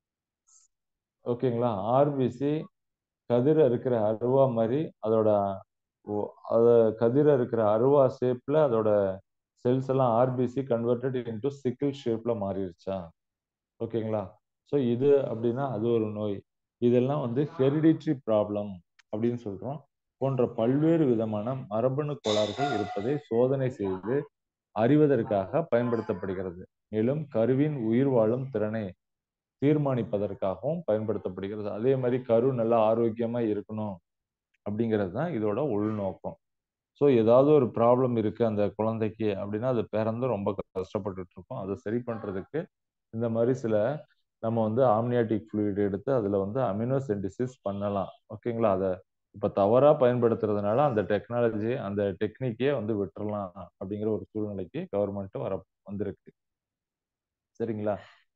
ஓகேங்களா ஆர்பிசி கதிர இருக்கிற அருவா மாதிரி அதோட அத கதிர இருக்கிற அருவா ஷேப்ல அதோட செல்ஸ் எல்லாம் ஆர்பிசி கன்வெர்டட் இன்டு சிக்கிள் ஷேப்ல மாறிடுச்சா ஓகேங்களா ஸோ இது அப்படின்னா அது ஒரு நோய் இதெல்லாம் வந்து ஹெரிடிட்ரி ப்ராப்ளம் அப்படின்னு சொல்றோம் போன்ற பல்வேறு விதமான மரபணு கோளாறுகள் இருப்பதை சோதனை செய்து அறிவதற்காக பயன்படுத்தப்படுகிறது மேலும் கருவின் உயிர் வாழும் திறனை தீர்மானிப்பதற்காகவும் பயன்படுத்தப்படுகிறது அதே மாதிரி கரு நல்லா ஆரோக்கியமா இருக்கணும் அப்படிங்கிறது தான் இதோட உள்நோக்கம் ஸோ ஏதாவது ஒரு ப்ராப்ளம் இருக்கு அந்த குழந்தைக்கு அப்படின்னா அது பிறந்து ரொம்ப கஷ்டப்பட்டுட்டு இருக்கோம் அதை சரி பண்றதுக்கு இந்த மாதிரி சில நம்ம வந்து ஆம்னியாட்டிக் ஃப்ளூயிட் எடுத்து அதுல வந்து அமினோ சென்டிசிஸ் பண்ணலாம் ஓகேங்களா அதை இப்ப தவறா பயன்படுத்துறதுனால அந்த டெக்னாலஜி அந்த டெக்னிக்கே வந்து விட்டுறலாம் அப்படிங்கிற ஒரு சூழ்நிலைக்கு கவர்மெண்ட் வர வந்திருக்கு சரிங்களா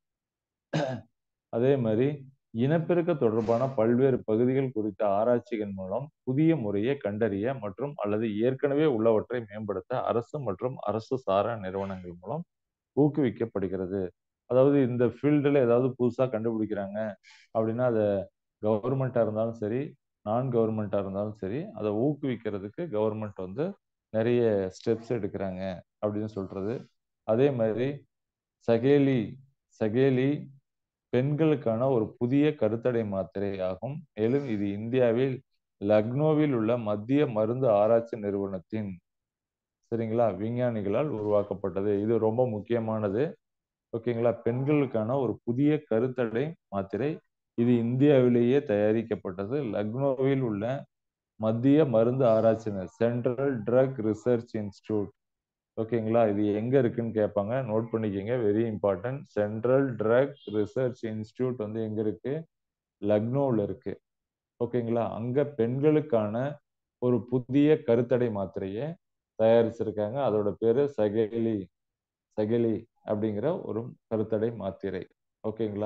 அதே மாதிரி இனப்பெருக்க தொடர்பான பல்வேறு பகுதிகள் குறித்த ஆராய்ச்சிகள் மூலம் புதிய முறையை கண்டறிய மற்றும் அல்லது ஏற்கனவே உள்ளவற்றை மேம்படுத்த அரசு மற்றும் அரசு சாரா நிறுவனங்கள் மூலம் ஊக்குவிக்கப்படுகிறது அதாவது இந்த ஃபீல்டில் ஏதாவது புதுசாக கண்டுபிடிக்கிறாங்க அப்படின்னா அதை கவர்மெண்ட்டாக இருந்தாலும் சரி நான் கவர்மெண்ட்டாக இருந்தாலும் சரி அதை ஊக்குவிக்கிறதுக்கு கவர்மெண்ட் வந்து நிறைய ஸ்டெப்ஸ் எடுக்கிறாங்க அப்படின்னு சொல்றது அதே மாதிரி சகேலி சகேலி பெண்களுக்கான ஒரு புதிய கருத்தடை மாத்திரை ஆகும் மேலும் இது இந்தியாவில் லக்னோவில் உள்ள மத்திய மருந்து ஆராய்ச்சி நிறுவனத்தின் சரிங்களா விஞ்ஞானிகளால் உருவாக்கப்பட்டது இது ரொம்ப முக்கியமானது ஓகேங்களா பெண்களுக்கான ஒரு புதிய கருத்தடை மாத்திரை இது இந்தியாவிலேயே தயாரிக்கப்பட்டது லக்னோவில் உள்ள மத்திய மருந்து ஆராய்ச்சி சென்ட்ரல் ட்ரக் ரிசர்ச் இன்ஸ்டியூட் ஓகேங்களா இது எங்க இருக்குன்னு கேட்பாங்க நோட் பண்ணிக்கோங்க very important Central Drug Research Institute வந்து எங்க இருக்கு லக்னோவில் இருக்கு ஓகேங்களா அங்க பெண்களுக்கான ஒரு புதிய கருத்தடை மாத்திரையை தயாரிச்சிருக்காங்க அதோட பேரு சகேலி சகேலி அப்படிங்கிற ஒரு கருத்தடை மாத்திரை ஓகேங்களா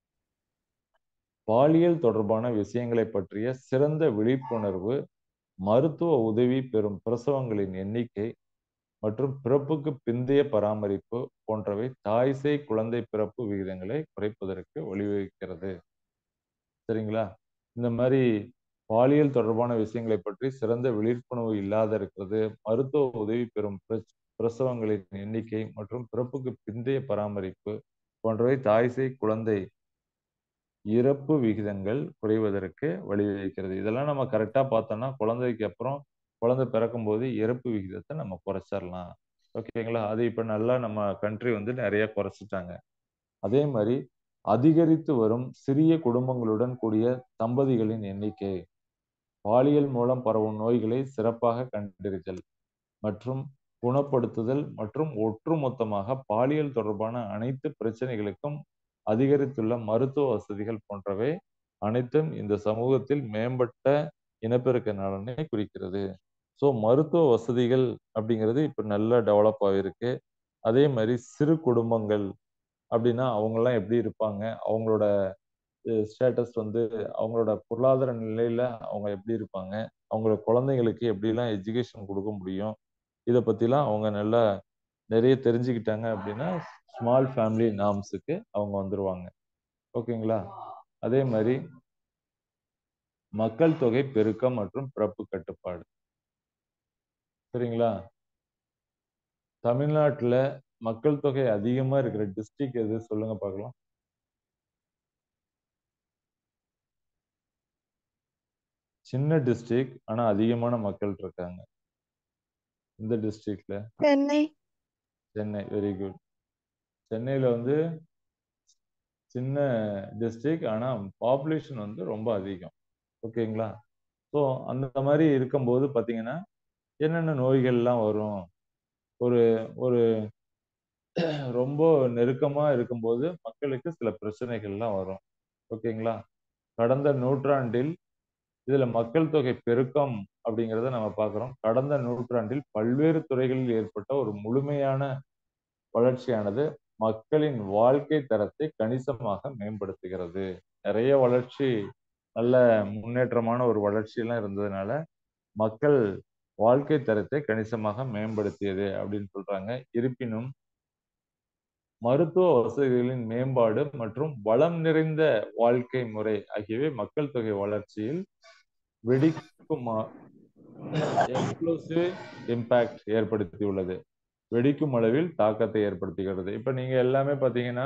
பாலியல் தொடர்பான விஷயங்களை பற்றிய சிறந்த விழிப்புணர்வு மருத்துவ உதவி பெறும் பிரசவங்களின் எண்ணிக்கை மற்றும் பிறப்புக்கு பிந்தைய பராமரிப்பு போன்றவை தாய்சேய் குழந்தை பிறப்பு விகிதங்களை குறைப்பதற்கு வழிவகுக்கிறது சரிங்களா இந்த மாதிரி பாலியல் தொடர்பான விஷயங்களை பற்றி சிறந்த விழிப்புணர்வு இல்லாத இருக்கிறது மருத்துவ உதவி பெறும் பிரச்- பிரசவங்களின் எண்ணிக்கை மற்றும் பிறப்புக்கு பிந்தைய பராமரிப்பு போன்றவை தாய்சேய் குழந்தை இறப்பு விகிதங்கள் குறைவதற்கு வழிவகுக்கிறது இதெல்லாம் நம்ம கரெக்டா பார்த்தோம்னா குழந்தைக்கு அப்புறம் குழந்தை பிறக்கும் போது இறப்பு விகிதத்தை நம்ம குறைச்சிடலாம் ஓகேங்களா அது இப்ப நல்லா நம்ம கண்ட்ரி வந்து நிறைய குறைச்சிட்டாங்க அதே மாதிரி அதிகரித்து வரும் சிறிய குடும்பங்களுடன் கூடிய தம்பதிகளின் எண்ணிக்கை பாலியல் மூலம் பரவும் நோய்களை சிறப்பாக கண்டறிதல் மற்றும் குணப்படுத்துதல் மற்றும் ஒட்டுமொத்தமாக பாலியல் தொடர்பான அனைத்து பிரச்சனைகளுக்கும் அதிகரித்துள்ள மருத்துவ வசதிகள் போன்றவை அனைத்தும் இந்த சமூகத்தில் மேம்பட்ட இனப்பெருக்க நலனை குறிக்கிறது ஸோ மருத்துவ வசதிகள் அப்படிங்கிறது இப்போ நல்லா டெவலப் ஆகிருக்கு அதே மாதிரி சிறு குடும்பங்கள் அப்படின்னா அவங்கெல்லாம் எப்படி இருப்பாங்க அவங்களோட ஸ்டேட்டஸ் வந்து அவங்களோட பொருளாதார நிலையில அவங்க எப்படி இருப்பாங்க அவங்களோட குழந்தைங்களுக்கு எப்படிலாம் எஜுகேஷன் கொடுக்க முடியும் இதை பத்திலாம் அவங்க நல்லா நிறைய தெரிஞ்சுக்கிட்டாங்க அப்படின்னா ஸ்மால் ஃபேமிலி நாம்ஸுக்கு அவங்க வந்துருவாங்க ஓகேங்களா அதே மாதிரி மக்கள் தொகை பெருக்கம் மற்றும் பிறப்பு கட்டுப்பாடு சரிங்களா தமிழ்நாட்டுல மக்கள் தொகை அதிகமா இருக்கிற டிஸ்ட்ரிக்ட் எது சொல்லுங்க பார்க்கலாம் சின்ன டிஸ்ட்ரிக்ட் ஆனா அதிகமான மக்கள் இருக்காங்க இந்த டிஸ்ட்ரிக்ட்ல சென்னை சென்னை வெரி குட் சென்னையில வந்து சின்ன டிஸ்ட்ரிக்ட் ஆனா பாப்புலேஷன் வந்து ரொம்ப அதிகம் ஓகேங்களா ஸோ அந்த மாதிரி இருக்கும்போது பார்த்தீங்கன்னா என்னென்ன நோய்கள்லாம் வரும் ஒரு ஒரு ரொம்ப நெருக்கமா இருக்கும்போது மக்களுக்கு சில பிரச்சனைகள்லாம் வரும் ஓகேங்களா கடந்த நூற்றாண்டில் இதுல மக்கள் தொகை பெருக்கம் அப்படிங்கிறத நம்ம பார்க்கிறோம் கடந்த நூற்றாண்டில் பல்வேறு துறைகளில் ஏற்பட்ட ஒரு முழுமையான வளர்ச்சியானது மக்களின் வாழ்க்கை தரத்தை கணிசமாக மேம்படுத்துகிறது நிறைய வளர்ச்சி நல்ல முன்னேற்றமான ஒரு வளர்ச்சி எல்லாம் இருந்ததுனால மக்கள் வாழ்க்கை தரத்தை கணிசமாக மேம்படுத்தியது அப்படின்னு சொல்றாங்க இருப்பினும் மருத்துவ வசதிகளின் மேம்பாடு மற்றும் வளம் நிறைந்த வாழ்க்கை முறை ஆகியவை மக்கள் தொகை வளர்ச்சியில் வெடிக்கும் எக்ஸ்ப்ளோசிவ் இம்பாக்ட் ஏற்படுத்தியுள்ளது வெடிக்கும் அளவில் தாக்கத்தை ஏற்படுத்துகிறது இப்ப நீங்க எல்லாமே பாத்தீங்கன்னா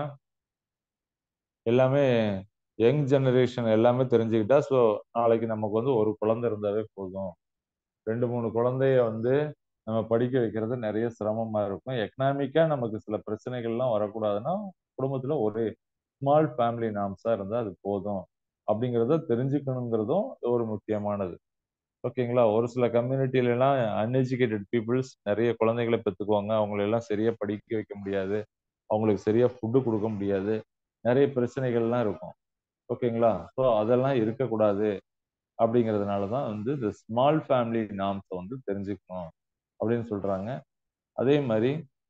எல்லாமே யங் ஜெனரேஷன் எல்லாமே தெரிஞ்சுக்கிட்டா ஸோ நாளைக்கு நமக்கு வந்து ஒரு குழந்தை இருந்தாவே போதும் ரெண்டு மூணு குழந்தைய வந்து நம்ம படிக்க வைக்கிறது நிறைய சிரமமா இருக்கும் எக்கனாமிக்கா நமக்கு சில பிரச்சனைகள்லாம் வரக்கூடாதுன்னா குடும்பத்துல ஒரே ஸ்மால் ஃபேமிலி நாம்ஸா இருந்தா அது போதும் அப்படிங்கிறத தெரிஞ்சுக்கணுங்கிறதும் ஒரு முக்கியமானது ஓகேங்களா ஒரு சில கம்யூனிட்டில எல்லாம் அன்எஜுகேட்டட் பீப்புள்ஸ் நிறைய குழந்தைகளை பெற்றுக்குவாங்க அவங்கள எல்லாம் சரியா படிக்க வைக்க முடியாது அவங்களுக்கு சரியா ஃபுட்டு கொடுக்க முடியாது நிறைய பிரச்சனைகள்லாம் இருக்கும் ஓகேங்களா ஸோ அதெல்லாம் இருக்கக்கூடாது அப்படிங்கிறதுனால தான் வந்து இந்த ஸ்மால் ஃபேமிலி நாம்ஸை வந்து தெரிஞ்சுக்கணும் அப்படின்னு சொல்றாங்க அதே மாதிரி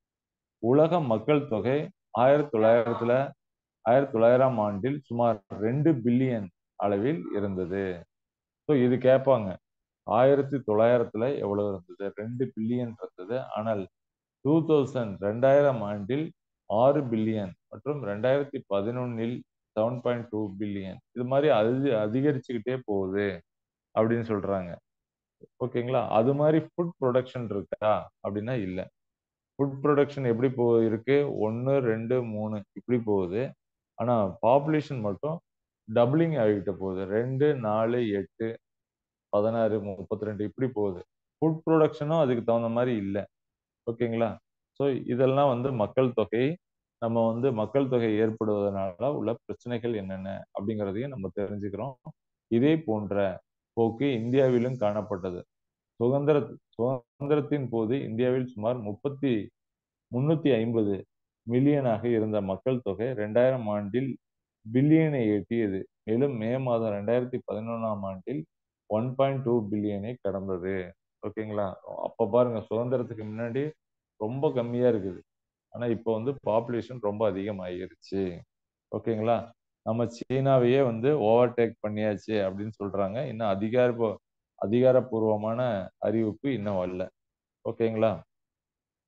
உலக மக்கள் தொகை ஆயிரத்தி தொள்ளாயிரத்துல ஆயிரத்தி தொள்ளாயிரம் ஆண்டில் சுமார் ரெண்டு பில்லியன் அளவில் இருந்தது ஸோ இது கேட்பாங்க ஆயிரத்தி தொள்ளாயிரத்துல எவ்வளவு இருந்தது ரெண்டு பில்லியன் இருந்தது ஆனால் டூ தௌசண்ட் ரெண்டாயிரம் ஆண்டில் ஆறு பில்லியன் மற்றும் ரெண்டாயிரத்தி பதினொன்னில் செவன் பாயிண்ட் டூ பில்லியன் இது மாதிரி அது அதிகரிச்சுக்கிட்டே போகுது அப்படின்னு சொல்றாங்க ஓகேங்களா அது மாதிரி ஃபுட் ப்ரொடக்ஷன் இருக்கா அப்படின்னா இல்லை ஃபுட் ப்ரொடக்ஷன் எப்படி போ இருக்கு ஒன்று ரெண்டு மூணு இப்படி போகுது ஆனால் பாப்புலேஷன் மட்டும் டபுளிங் ஆகிட்டு போகுது ரெண்டு நாலு எட்டு பதினாறு முப்பத்தி ரெண்டு இப்படி போகுது ஃபுட் ப்ரொடக்ஷனும் அதுக்கு தகுந்த மாதிரி இல்லை ஓகேங்களா ஸோ இதெல்லாம் வந்து மக்கள் தொகை நம்ம வந்து மக்கள் தொகை ஏற்படுவதனால உள்ள பிரச்சனைகள் என்னென்ன அப்படிங்கிறதையும் நம்ம தெரிஞ்சுக்கிறோம் இதே போன்ற போக்கு இந்தியாவிலும் காணப்பட்டது சுதந்திர சுதந்திரத்தின் போது இந்தியாவில் சுமார் முப்பத்தி முன்னூத்தி ஐம்பது மில்லியனாக இருந்த மக்கள் தொகை ரெண்டாயிரம் ஆண்டில் பில்லியனை எட்டியது மேலும் மே மாதம் ரெண்டாயிரத்தி பதினொன்றாம் ஆண்டில் ஒன் பாயிண்ட் டூ பில்லியனை கடந்தது ஓகேங்களா அப்ப பாருங்க சுதந்திரத்துக்கு முன்னாடி ரொம்ப கம்மியா இருக்குது ஆனா இப்போ வந்து பாப்புலேஷன் ரொம்ப அதிகமாகிருச்சு ஓகேங்களா நம்ம சீனாவையே வந்து ஓவர்டேக் பண்ணியாச்சு அப்படின்னு சொல்றாங்க இன்னும் அதிகார அதிகாரப்பூர்வமான அறிவிப்பு இன்னும் வரல ஓகேங்களா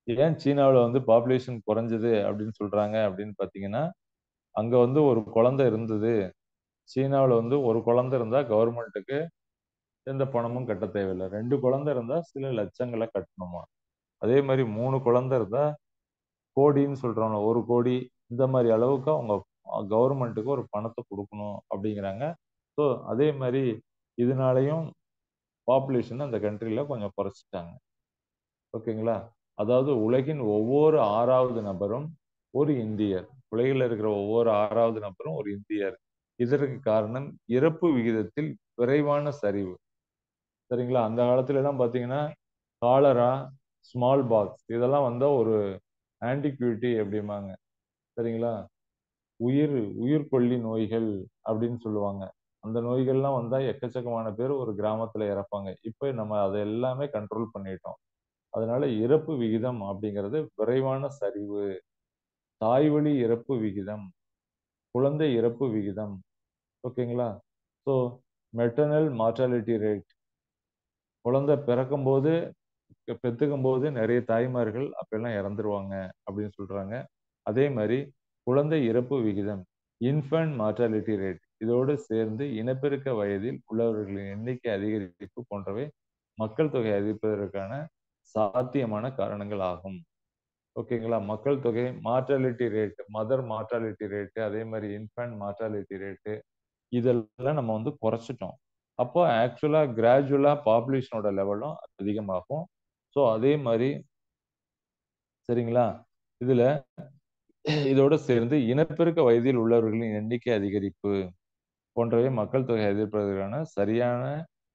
ஏன் சீனாவில் வந்து பாப்புலேஷன் குறைஞ்சது அப்படின்னு சொல்றாங்க அப்படின்னு பார்த்தீங்கன்னா அங்க வந்து ஒரு குழந்தை இருந்தது சீனாவில் வந்து ஒரு குழந்தை இருந்தா கவர்மெண்ட்டுக்கு எந்த பணமும் கட்ட தேவையில்லை ரெண்டு குழந்தை இருந்தா சில லட்சங்களை கட்டணுமா அதே மாதிரி மூணு குழந்தை இருந்தா கோடின்னு சொல்றாங்க ஒரு கோடி இந்த மாதிரி அளவுக்கு அவங்க கவர்மெண்ட்டுக்கு ஒரு பணத்தை கொடுக்கணும் அப்படிங்கிறாங்க ஸோ அதே மாதிரி இதனாலையும் பாப்புலேஷன் அந்த கண்ட்ரில கொஞ்சம் குறைச்சிட்டாங்க ஓகேங்களா அதாவது உலகின் ஒவ்வொரு ஆறாவது நபரும் ஒரு இந்தியர் உலகில் இருக்கிற ஒவ்வொரு ஆறாவது நபரும் ஒரு இந்தியர் இதற்கு காரணம் இறப்பு விகிதத்தில் விரைவான சரிவு சரிங்களா அந்த காலத்துல எல்லாம் பாத்தீங்கன்னா காலரா ஸ்மால் பாக்ஸ் இதெல்லாம் வந்தா ஒரு ஆன்டிக்யூட்டி அப்படிம்பாங்க சரிங்களா உயிர் உயிர்கொல்லி நோய்கள் அப்படின்னு சொல்லுவாங்க அந்த நோய்கள்லாம் வந்தா எக்கச்சக்கமான பேர் ஒரு கிராமத்துல இறப்பாங்க இப்ப நம்ம அதை எல்லாமே கண்ட்ரோல் பண்ணிட்டோம் அதனால இறப்பு விகிதம் அப்படிங்கிறது விரைவான சரிவு தாய்வழி இறப்பு விகிதம் குழந்தை இறப்பு விகிதம் ஓகேங்களா ஸோ மெட்டர்னல் மார்டாலிட்டி ரேட் குழந்தை பிறக்கும் போது பெத்துக்கும் போது நிறைய தாய்மார்கள் அப்பெல்லாம் இறந்துருவாங்க அப்படின்னு சொல்றாங்க அதே மாதிரி குழந்தை இறப்பு விகிதம் இன்ஃபன்ட் மார்டாலிட்டி ரேட் இதோடு சேர்ந்து இனப்பெருக்க வயதில் உள்ளவர்களின் எண்ணிக்கை அதிகரிப்பு போன்றவை மக்கள் தொகை அதிகரிப்பதற்கான சாத்தியமான காரணங்கள் ஆகும் ஓகேங்களா மக்கள் தொகை mortality rate mother mortality rate அதே மாதிரி இன்ஃபன்ட் மார்டாலிட்டி ரேட்டு இதெல்லாம் நம்ம வந்து குறைச்சிட்டோம் அப்போ ஆக்சுவலா கிராஜுவலா பாப்புலேஷனோட லெவலும் அதிகமாகும் ஸோ அதே மாதிரி சரிங்களா இதுல இதோட சேர்ந்து இனப்பெருக்க வயதில் உள்ளவர்களின் எண்ணிக்கை அதிகரிப்பு போன்றவை மக்கள் தொகை அதிகரிப்பதற்கான சரியான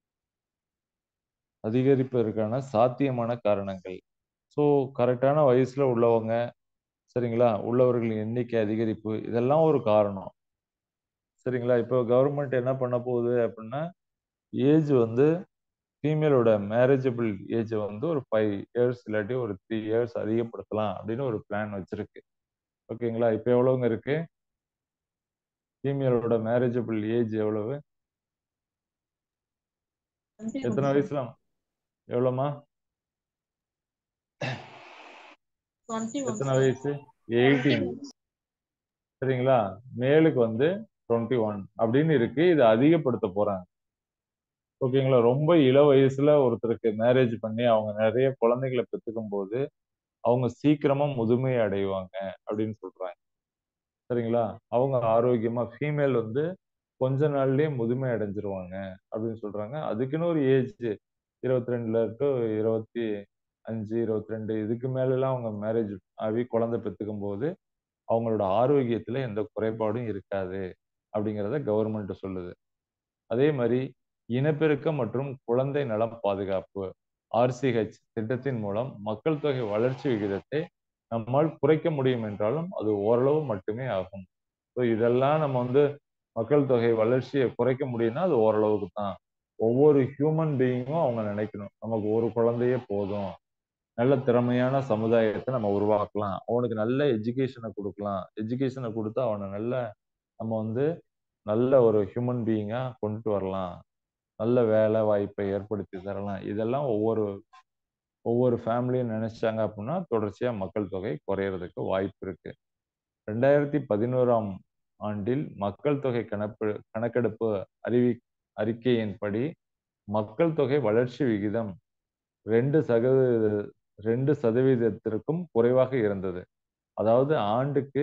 அதிகரிப்பதற்கான சாத்தியமான காரணங்கள் ஸோ கரெக்டான வயசுல உள்ளவங்க சரிங்களா உள்ளவர்களின் எண்ணிக்கை அதிகரிப்பு இதெல்லாம் ஒரு காரணம் சரிங்களா இப்போ கவர்மெண்ட் என்ன பண்ண போகுது அப்படின்னா ஏஜ் வந்து ஃபீமேலோட மேரேஜபிள் ஏஜ் வந்து ஒரு ஃபைவ் இயர்ஸ் இல்லாட்டி ஒரு த்ரீ இயர்ஸ் அதிகப்படுத்தலாம் அப்படின்னு ஒரு பிளான் வச்சிருக்கு ஓகேங்களா இப்போ எவ்வளவுங்க இருக்கு ஃபீமேலோட மேரேஜபிள் ஏஜ் எவ்வளவு எத்தனை வயசுல எவ்வளோமா எத்தனை வயசு எயிட்டீன் சரிங்களா மேலுக்கு வந்து டுவெண்ட்டி ஒன் அப்படின்னு இருக்கு இதை அதிகப்படுத்த போறாங்க ஓகேங்களா ரொம்ப இள வயசுல ஒருத்தருக்கு மேரேஜ் பண்ணி அவங்க நிறைய குழந்தைகளை பெற்றுக்கும் போது அவங்க சீக்கிரமா முதுமை அடைவாங்க அப்படின்னு சொல்றாங்க சரிங்களா அவங்க ஆரோக்கியமா ஃபீமேல் வந்து கொஞ்ச நாள்லயே முதுமை அடைஞ்சிருவாங்க அப்படின்னு சொல்றாங்க அதுக்குன்னு ஒரு ஏஜ் இருபத்தி ரெண்டுல டு இருபத்தி அஞ்சு இருபத்தி ரெண்டு இதுக்கு மேலெல்லாம் அவங்க மேரேஜ் ஆகி குழந்தை பெற்றுக்கும் போது அவங்களோட ஆரோக்கியத்துல எந்த குறைபாடும் இருக்காது அப்படிங்கிறத கவர்மெண்ட் சொல்லுது அதே மாதிரி இனப்பெருக்கம் மற்றும் குழந்தை நலம் பாதுகாப்பு ஆர்சிஹெச் திட்டத்தின் மூலம் மக்கள் தொகை வளர்ச்சி விகிதத்தை நம்மால் குறைக்க முடியும் என்றாலும் அது ஓரளவு மட்டுமே ஆகும் ஸோ இதெல்லாம் நம்ம வந்து மக்கள் தொகை வளர்ச்சியை குறைக்க முடியும்னா அது ஓரளவுக்கு தான் ஒவ்வொரு ஹியூமன் பீயிங்கும் அவங்க நினைக்கணும் நமக்கு ஒரு குழந்தையே போதும் நல்ல திறமையான சமுதாயத்தை நம்ம உருவாக்கலாம் அவனுக்கு நல்ல எஜுகேஷனை கொடுக்கலாம் எஜுகேஷனை கொடுத்து அவனை நல்ல நம்ம வந்து நல்ல ஒரு ஹியூமன் பீயிங்கா கொண்டுட்டு வரலாம் நல்ல வேலை வாய்ப்பை ஏற்படுத்தி தரலாம் இதெல்லாம் ஒவ்வொரு ஒவ்வொரு ஃபேமிலியும் நினைச்சாங்க அப்படின்னா தொடர்ச்சியா மக்கள் தொகை குறையறதுக்கு வாய்ப்பு இருக்கு ரெண்டாயிரத்தி பதினோராம் ஆண்டில் மக்கள் தொகை கணப்பு கணக்கெடுப்பு அறிவி அறிக்கையின்படி மக்கள் தொகை வளர்ச்சி விகிதம் ரெண்டு சதவீத ரெண்டு சதவீதத்திற்கும் குறைவாக இருந்தது அதாவது ஆண்டுக்கு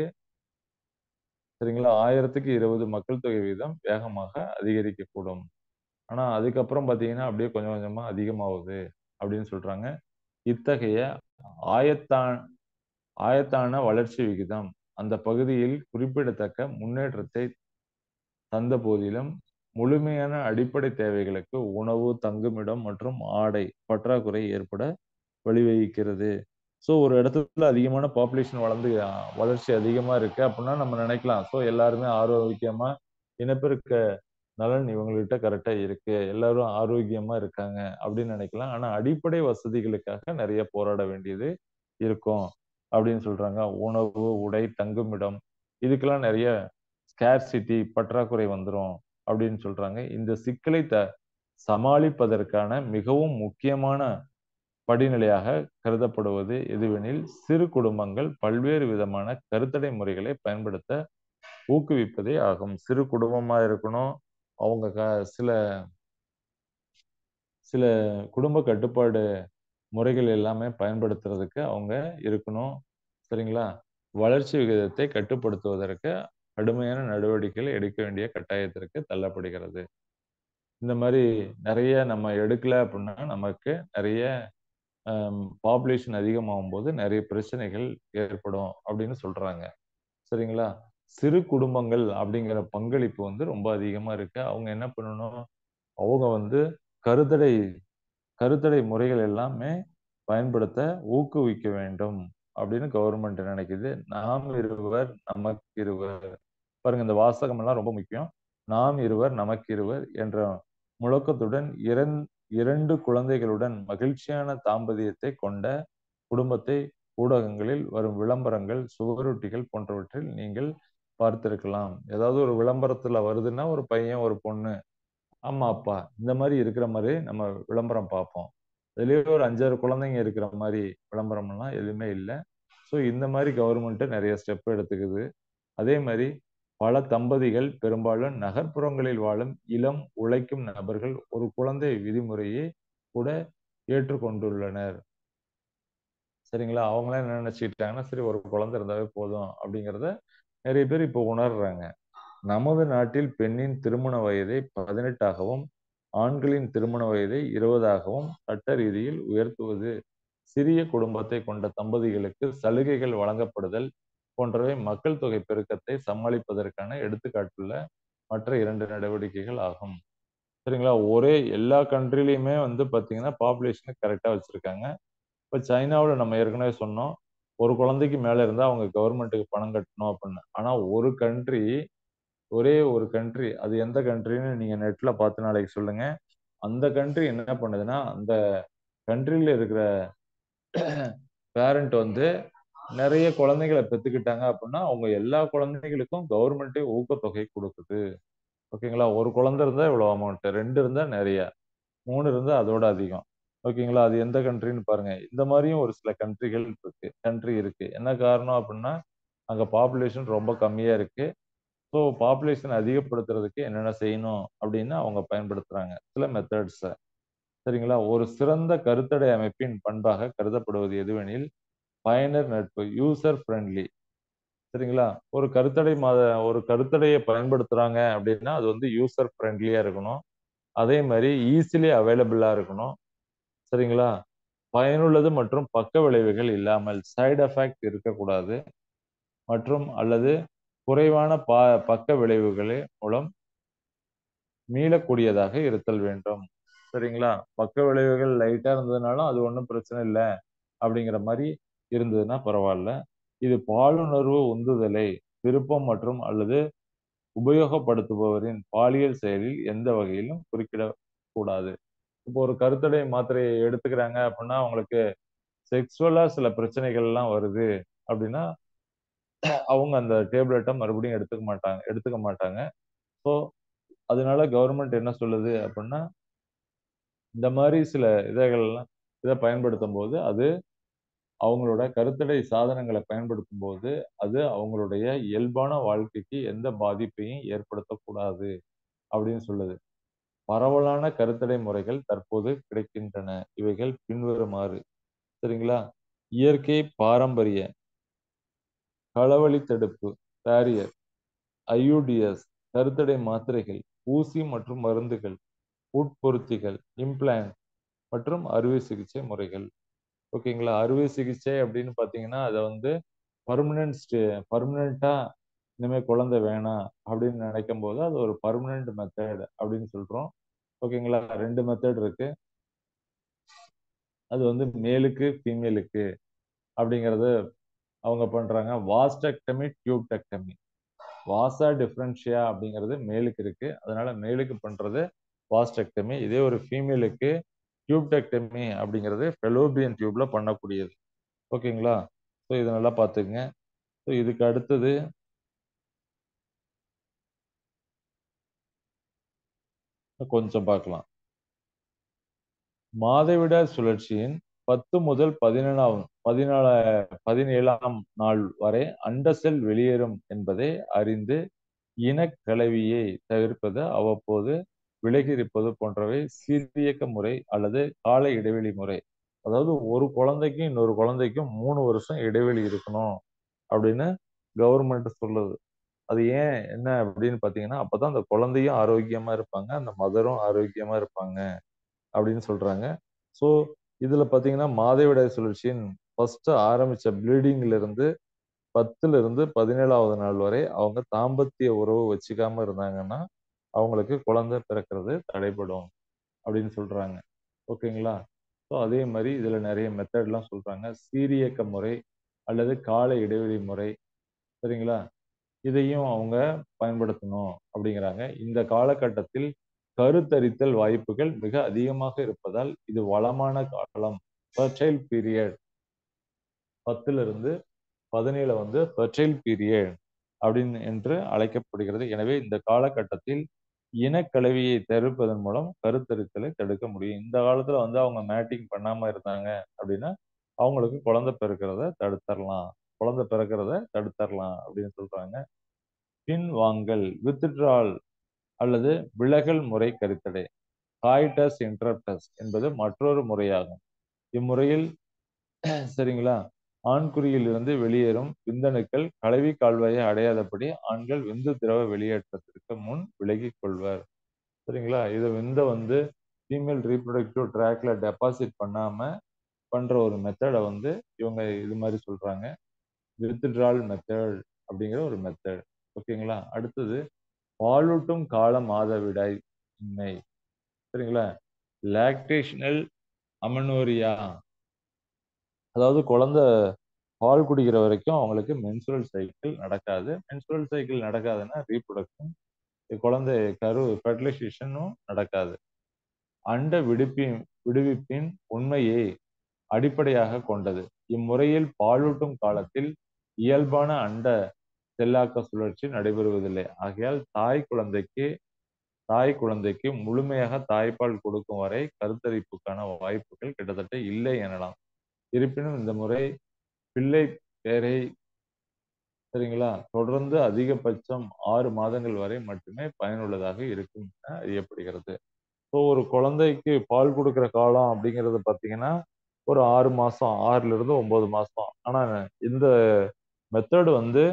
சரிங்களா ஆயிரத்துக்கு இருபது மக்கள் தொகை வீதம் வேகமாக அதிகரிக்கக்கூடும் ஆனா அதுக்கப்புறம் பாத்தீங்கன்னா அப்படியே கொஞ்சம் கொஞ்சமா அதிகமாகுது அப்படின்னு சொல்றாங்க இத்தகைய ஆயத்தான் ஆயத்தான வளர்ச்சி விகிதம் அந்த பகுதியில் குறிப்பிடத்தக்க முன்னேற்றத்தை தந்த போதிலும் முழுமையான அடிப்படை தேவைகளுக்கு உணவு தங்குமிடம் மற்றும் ஆடை பற்றாக்குறை ஏற்பட வழிவகுக்கிறது ஸோ ஒரு இடத்துல அதிகமான பாப்புலேஷன் வளர்ந்து வளர்ச்சி அதிகமா இருக்கு அப்படின்னா நம்ம நினைக்கலாம் ஸோ எல்லாருமே ஆரோக்கியமா இனப்பெருக்க நலன் இவங்ககிட்ட கரெக்டா இருக்கு எல்லாரும் ஆரோக்கியமா இருக்காங்க அப்படின்னு நினைக்கலாம் ஆனா அடிப்படை வசதிகளுக்காக நிறைய போராட வேண்டியது இருக்கும் அப்படின்னு சொல்றாங்க உணவு உடை தங்குமிடம் இதுக்கெல்லாம் நிறைய ஸ்கேர்சிட்டி பற்றாக்குறை வந்துடும் அப்படின்னு சொல்றாங்க இந்த சிக்கலை த சமாளிப்பதற்கான மிகவும் முக்கியமான படிநிலையாக கருதப்படுவது எதுவெனில் சிறு குடும்பங்கள் பல்வேறு விதமான கருத்தடை முறைகளை பயன்படுத்த ஊக்குவிப்பதே ஆகும் சிறு குடும்பமா இருக்கணும் அவங்க க- சில சில குடும்ப கட்டுப்பாடு முறைகள் எல்லாமே பயன்படுத்துறதுக்கு அவங்க இருக்கணும் சரிங்களா வளர்ச்சி விகிதத்தை கட்டுப்படுத்துவதற்கு கடுமையான நடவடிக்கைகள் எடுக்க வேண்டிய கட்டாயத்திற்கு தள்ளப்படுகிறது இந்த மாதிரி நிறைய நம்ம எடுக்கல அப்படின்னா நமக்கு நிறைய பாப்புலேஷன் அதிகமாகும் போது நிறைய பிரச்சனைகள் ஏற்படும் அப்படின்னு சொல்றாங்க சரிங்களா சிறு குடும்பங்கள் அப்படிங்கிற பங்களிப்பு வந்து ரொம்ப அதிகமா இருக்கு அவங்க என்ன பண்ணணும் அவங்க வந்து கருத்தடை கருத்தடை முறைகள் எல்லாமே பயன்படுத்த ஊக்குவிக்க வேண்டும் அப்படின்னு கவர்மெண்ட் நினைக்குது நாம் இருவர் நமக்கு இருவர் பாருங்க இந்த வாசகம் எல்லாம் ரொம்ப முக்கியம் நாம் இருவர் நமக்கு இருவர் என்ற முழக்கத்துடன் இரண் இரண்டு குழந்தைகளுடன் மகிழ்ச்சியான தாம்பதியத்தை கொண்ட குடும்பத்தை ஊடகங்களில் வரும் விளம்பரங்கள் சுவரொட்டிகள் போன்றவற்றில் நீங்கள் பார்த்திருக்கலாம் ஏதாவது ஒரு விளம்பரத்துல வருதுன்னா ஒரு பையன் ஒரு பொண்ணு அம்மா அப்பா இந்த மாதிரி இருக்கிற மாதிரி நம்ம விளம்பரம் பார்ப்போம் அதுலயே ஒரு அஞ்சாறு குழந்தைங்க இருக்கிற மாதிரி விளம்பரம்லாம் எதுவுமே இல்லை ஸோ இந்த மாதிரி கவர்மெண்ட் நிறைய ஸ்டெப் எடுத்துக்குது அதே மாதிரி பல தம்பதிகள் பெரும்பாலும் நகர்ப்புறங்களில் வாழும் இளம் உழைக்கும் நபர்கள் ஒரு குழந்தை விதிமுறையை கூட ஏற்றுக்கொண்டுள்ளனர் சரிங்களா அவங்களாம் என்ன நினைச்சுக்கிட்டாங்கன்னா சரி ஒரு குழந்தை இருந்தாவே போதும் அப்படிங்கிறத நிறைய பேர் இப்போ உணர்றாங்க நமது நாட்டில் பெண்ணின் திருமண வயதை பதினெட்டாகவும் ஆண்களின் திருமண வயதை இருபதாகவும் சட்ட ரீதியில் உயர்த்துவது சிறிய குடும்பத்தை கொண்ட தம்பதிகளுக்கு சலுகைகள் வழங்கப்படுதல் போன்றவை மக்கள் தொகை பெருக்கத்தை சமாளிப்பதற்கான எடுத்துக்காட்டுள்ள மற்ற இரண்டு நடவடிக்கைகள் ஆகும் சரிங்களா ஒரே எல்லா கண்ட்ரிலையுமே வந்து பார்த்தீங்கன்னா பாப்புலேஷனை கரெக்டாக வச்சிருக்காங்க இப்போ சைனாவில் நம்ம ஏற்கனவே சொன்னோம் ஒரு குழந்தைக்கு மேலே இருந்தால் அவங்க கவர்மெண்ட்டுக்கு பணம் கட்டணும் அப்படின்னு ஆனால் ஒரு கண்ட்ரி ஒரே ஒரு கண்ட்ரி அது எந்த கண்ட்ரின்னு நீங்கள் நெட்டில் பார்த்து நாளைக்கு சொல்லுங்க அந்த கண்ட்ரி என்ன பண்ணுதுன்னா அந்த கண்ட்ரியில் இருக்கிற பேரண்ட் வந்து நிறைய குழந்தைகளை பெற்றுக்கிட்டாங்க அப்படின்னா அவங்க எல்லா குழந்தைகளுக்கும் கவர்மெண்ட்டே ஊக்கத்தொகை கொடுக்குது ஓகேங்களா ஒரு குழந்தை இருந்தால் இவ்வளோ அமௌண்ட் ரெண்டு இருந்தால் நிறைய மூணு இருந்தால் அதோட அதிகம் ஓகேங்களா அது எந்த கண்ட்ரின்னு பாருங்க இந்த மாதிரியும் ஒரு சில கண்ட்ரிகள் இருக்கு கண்ட்ரி இருக்கு என்ன காரணம் அப்படின்னா அங்கே பாப்புலேஷன் ரொம்ப கம்மியாக இருக்கு ஸோ பாப்புலேஷன் அதிகப்படுத்துறதுக்கு என்னென்ன செய்யணும் அப்படின்னு அவங்க பயன்படுத்துறாங்க சில மெத்தட்ஸை சரிங்களா ஒரு சிறந்த கருத்தடை அமைப்பின் பண்பாக கருதப்படுவது எதுவெனில் பயனர் நட்பு யூசர் ஃப்ரெண்ட்லி சரிங்களா ஒரு கருத்தடை மாத ஒரு கருத்தடையை பயன்படுத்துறாங்க அப்படின்னா அது வந்து யூசர் ஃப்ரெண்ட்லியா இருக்கணும் அதே மாதிரி ஈஸிலி அவைலபிளா இருக்கணும் சரிங்களா பயனுள்ளது மற்றும் பக்க விளைவுகள் இல்லாமல் சைடு எஃபெக்ட் இருக்கக்கூடாது மற்றும் அல்லது குறைவான பா பக்க விளைவுகளே மூலம் மீளக்கூடியதாக இருத்தல் வேண்டும் சரிங்களா பக்க விளைவுகள் லைட்டா இருந்ததுனாலும் அது ஒன்றும் பிரச்சனை இல்லை அப்படிங்கிற மாதிரி இருந்ததுன்னா பரவாயில்ல இது பாலுணர்வு உந்துதலை விருப்பம் மற்றும் அல்லது உபயோகப்படுத்துபவரின் பாலியல் செயலில் எந்த வகையிலும் குறுக்கிடக்கூடாது இப்போ ஒரு கருத்தடை மாத்திரையை எடுத்துக்கிறாங்க அப்படின்னா அவங்களுக்கு செக்ஸுவலா சில பிரச்சனைகள் எல்லாம் வருது அப்படின்னா அவங்க அந்த டேப்லெட்டை மறுபடியும் எடுத்துக்க மாட்டாங்க எடுத்துக்க மாட்டாங்க ஸோ அதனால கவர்மெண்ட் என்ன சொல்லுது அப்படின்னா இந்த மாதிரி சில இதைகள்லாம் இதை பயன்படுத்தும் போது அது அவங்களோட கருத்தடை சாதனங்களை பயன்படுத்தும் போது அது அவங்களுடைய இயல்பான வாழ்க்கைக்கு எந்த பாதிப்பையும் ஏற்படுத்தக்கூடாது அப்படின்னு சொல்லுது பரவலான கருத்தடை முறைகள் தற்போது கிடைக்கின்றன இவைகள் பின்வருமாறு சரிங்களா இயற்கை பாரம்பரிய களவழி தடுப்பு பேரியர் ஐயூடிஎஸ் கருத்தடை மாத்திரைகள் ஊசி மற்றும் மருந்துகள் உட்பொருத்திகள் இம்ப்ளான்ட் மற்றும் அறுவை சிகிச்சை முறைகள் ஓகேங்களா அறுவை சிகிச்சை அப்படின்னு பார்த்தீங்கன்னா அதை வந்து பர்மனன்ட் ஸ்டே பர்மனண்டா இனிமேல் குழந்தை வேணாம் அப்படின்னு நினைக்கும் போது அது ஒரு பர்மனன்ட் மெத்தட் அப்படின்னு சொல்றோம் ஓகேங்களா ரெண்டு மெத்தட் இருக்கு அது வந்து மேலுக்கு ஃபீமேலுக்கு அப்படிங்கிறது அவங்க பண்றாங்க வாஸ்டெக்டமி டியூப்டெக்டமி வாசா டிஃப்ரென்ஷியா அப்படிங்கிறது மேலுக்கு இருக்கு அதனால மேலுக்கு பண்றது வாஸ்டெக்டமி இதே ஒரு ஃபீமேலுக்கு டியூப்டெக்டமி அப்படிங்கிறது ஃபெலோபியன் டியூப்ல பண்ணக்கூடியது ஓகேங்களா ஸோ இதை நல்லா பார்த்துக்குங்க ஸோ இதுக்கு அடுத்தது கொஞ்சம் பார்க்கலாம் மாதவிடாய் சுழற்சியின் பத்து முதல் பதினேழாம் பதினால பதினேழாம் நாள் வரை அண்ட செல் வெளியேறும் என்பதை அறிந்து இனக்கலவியை தவிர்ப்பது அவ்வப்போது விலகி இருப்பது போன்றவை சீரியக்க முறை அல்லது கால இடைவெளி முறை அதாவது ஒரு குழந்தைக்கும் இன்னொரு குழந்தைக்கும் மூணு வருஷம் இடைவெளி இருக்கணும் அப்படின்னு கவர்மெண்ட் சொல்லுது அது ஏன் என்ன அப்படின்னு பாத்தீங்கன்னா அப்பதான் அந்த குழந்தையும் ஆரோக்கியமா இருப்பாங்க அந்த மதரும் ஆரோக்கியமா இருப்பாங்க அப்படின்னு சொல்றாங்க ஸோ இதுல பாத்தீங்கன்னா மாதவிடாய் சுழற்சியின் ஃபர்ஸ்ட் ஆரம்பிச்ச ப்ளீடிங்ல இருந்து பத்துல இருந்து பதினேழாவது நாள் வரை அவங்க தாம்பத்திய உறவு வச்சுக்காம இருந்தாங்கன்னா அவங்களுக்கு குழந்தை பிறக்கிறது தடைப்படும் அப்படின்னு சொல்றாங்க ஓகேங்களா ஸோ அதே மாதிரி இதுல நிறைய மெத்தட்லாம் சொல்றாங்க சீரியக்க முறை அல்லது கால இடைவெளி முறை சரிங்களா இதையும் அவங்க பயன்படுத்தணும் அப்படிங்கிறாங்க இந்த காலகட்டத்தில் கருத்தரித்தல் வாய்ப்புகள் மிக அதிகமாக இருப்பதால் இது வளமான காலம் ஃபர்டைல் பீரியட் பத்துல இருந்து பதினேழு வந்து ஃபர்டைல் பீரியட் அப்படின்னு என்று அழைக்கப்படுகிறது எனவே இந்த காலகட்டத்தில் இனக்கலவியை தவிர்ப்பதன் மூலம் கருத்தரித்தலை தடுக்க முடியும் இந்த காலத்துல வந்து அவங்க மேட்டிங் பண்ணாம இருந்தாங்க அப்படின்னா அவங்களுக்கு குழந்தை பிறக்கிறத தடுத்தரலாம் குழந்தை பிறக்கிறத தடுத்தரலாம் அப்படின்னு சொல்றாங்க பின் வாங்கல் வித்ட்ரால் அல்லது விலகல் முறை கருத்தடை காய்டஸ் இன்டர்டஸ் என்பது மற்றொரு முறையாகும் இம்முறையில் சரிங்களா ஆண்குறியில் இருந்து வெளியேறும் விந்தணுக்கள் கலவி கால்வாயை அடையாதபடி ஆண்கள் விந்து திரவ வெளியேற்றத்திற்கு முன் விலகிக் கொள்வர் சரிங்களா இதை விந்த வந்து ஃபீமேல் ரீப்ரொடக்டிவ் ட்ராக்ல டெபாசிட் பண்ணாம பண்ற ஒரு மெத்தடை வந்து இவங்க இது மாதிரி சொல்றாங்க வித்ட்ரால் மெத்தட் அப்படிங்கிற ஒரு மெத்தட் ஓகேங்களா அடுத்தது பாலூட்டும் கால மாதவிடாய் இன்மை சரிங்களா லாக்டேஷனல் அமனோரியா அதாவது குழந்தை பால் குடிக்கிற வரைக்கும் அவங்களுக்கு மென்சுரல் சைக்கிள் நடக்காது மென்சுரல் சைக்கிள் நடக்காதுன்னா ரீப்ரொடக்ஷன் குழந்தை கரு ஃபெர்டிலைசேஷனும் நடக்காது அண்ட விடுப்பின் விடுவிப்பின் உண்மையை அடிப்படையாக கொண்டது இம்முறையில் பாலூட்டும் காலத்தில் இயல்பான அண்ட செல்லாக்க சுழற்சி நடைபெறுவதில்லை ஆகையால் தாய் குழந்தைக்கு தாய் குழந்தைக்கு முழுமையாக தாய்ப்பால் கொடுக்கும் வரை கருத்தரிப்புக்கான வாய்ப்புகள் கிட்டத்தட்ட இல்லை எனலாம் இருப்பினும் இந்த முறை பிள்ளை பேரை சரிங்களா தொடர்ந்து அதிகபட்சம் ஆறு மாதங்கள் வரை மட்டுமே பயனுள்ளதாக இருக்கும் என அறியப்படுகிறது ஸோ ஒரு குழந்தைக்கு பால் கொடுக்குற காலம் அப்படிங்கிறது பார்த்தீங்கன்னா ஒரு ஆறு மாசம் ஆறுல இருந்து ஒன்பது மாசம் ஆனா இந்த மெத்தட் வந்து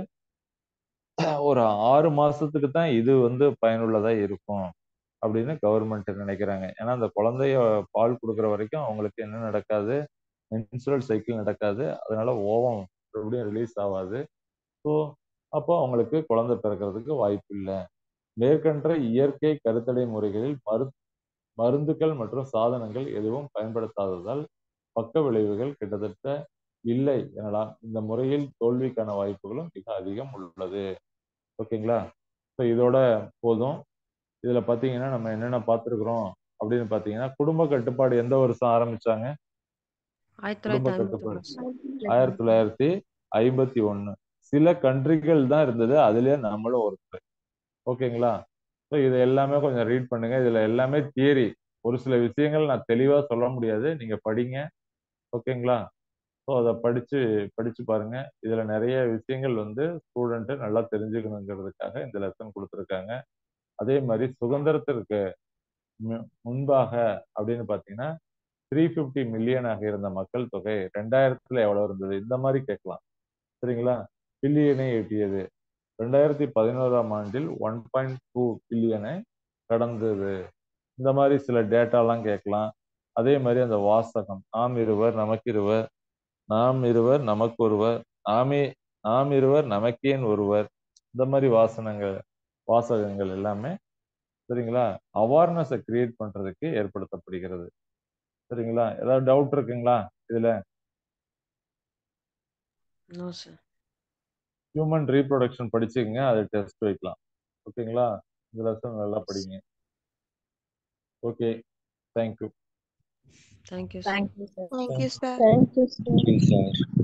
ஒரு ஆறு மாசத்துக்கு தான் இது வந்து பயனுள்ளதா இருக்கும் அப்படின்னு கவர்மெண்ட் நினைக்கிறாங்க ஏன்னா அந்த குழந்தைய பால் கொடுக்குற வரைக்கும் அவங்களுக்கு என்ன நடக்காது மென்சுரல் சைக்கிள் நடக்காது அதனால ஓவம் மறுபடியும் ரிலீஸ் ஆகாது ஸோ அப்போ அவங்களுக்கு குழந்தை பிறக்கிறதுக்கு வாய்ப்பு இல்லை மேற்கன்ற இயற்கை கருத்தடை முறைகளில் மரு மருந்துகள் மற்றும் சாதனங்கள் எதுவும் பயன்படுத்தாததால் பக்க விளைவுகள் கிட்டத்தட்ட இல்லை எனலாம் இந்த முறையில் தோல்விக்கான வாய்ப்புகளும் மிக அதிகம் உள்ளது ஓகேங்களா ஸோ இதோட போதும் இதுல பாத்தீங்கன்னா நம்ம என்னென்ன பார்த்துருக்குறோம் அப்படின்னு பாத்தீங்கன்னா குடும்ப கட்டுப்பாடு எந்த வருஷம் ஆரம்பிச்சாங்க ஆயிரத்தி குடும்ப தொள்ளாயிரத்தி ஐம்பத்தி கட்டுப்பாடு ஆயிரத்தி தொள்ளாயிரத்தி ஐம்பத்தி ஒண்ணு சில கண்ட்ரிகள் தான் இருந்தது அதுலயே நம்மளும் ஒருத்தர் ஓகேங்களா ஸோ இது எல்லாமே கொஞ்சம் ரீட் பண்ணுங்க இதுல எல்லாமே தியரி ஒரு சில விஷயங்கள் நான் தெளிவா சொல்ல முடியாது நீங்க படிங்க ஓகேங்களா ஸோ அதை படிச்சு படிச்சு பாருங்க இதுல நிறைய விஷயங்கள் வந்து ஸ்டூடெண்ட் நல்லா தெரிஞ்சுக்கணுங்கிறதுக்காக இந்த லெசன் கொடுத்துருக்காங்க அதே மாதிரி சுதந்திரத்திற்கு மு- முன்பாக அப்படின்னு பாத்தீங்கன்னா த்ரீ ஃபிஃப்டி மில்லியனாக இருந்த மக்கள் தொகை ரெண்டாயிரத்துல எவ்வளவு இருந்தது இந்த மாதிரி கேட்கலாம் சரிங்களா பில்லியனை எட்டியது ரெண்டாயிரத்தி பதினோராம் ஆண்டில் ஒன் பாயிண்ட் டூ பில்லியனை கடந்தது இந்த மாதிரி சில டேட்டாலாம் கேட்கலாம் அதே மாதிரி அந்த வாசகம் நாம் இருவர் நமக்கு இருவர் நாம் இருவர் நமக்கு ஒருவர் நாமே நாம் இருவர் நமக்கேன் ஒருவர் இந்த மாதிரி வாசனங்கள் வாசகங்கள் எல்லாமே சரிங்களா அவேர்னஸை கிரியேட் பண்றதுக்கு ஏற்படுத்தப்படுகிறது சரிங்களா ஏதாவது டவுட் இருக்குங்களா இதுல நோ சார் ஹியூமன் ரீப்ரொடக்ஷன் படிச்சுக்கங்க அதை டெஸ்ட் வைக்கலாம் ஓகேங்களா இந்த லெசன் நல்லா படிங்க okay thank you thank you Thank you, sir. Thank you, sir. Thank you, sir. Thank you, sir.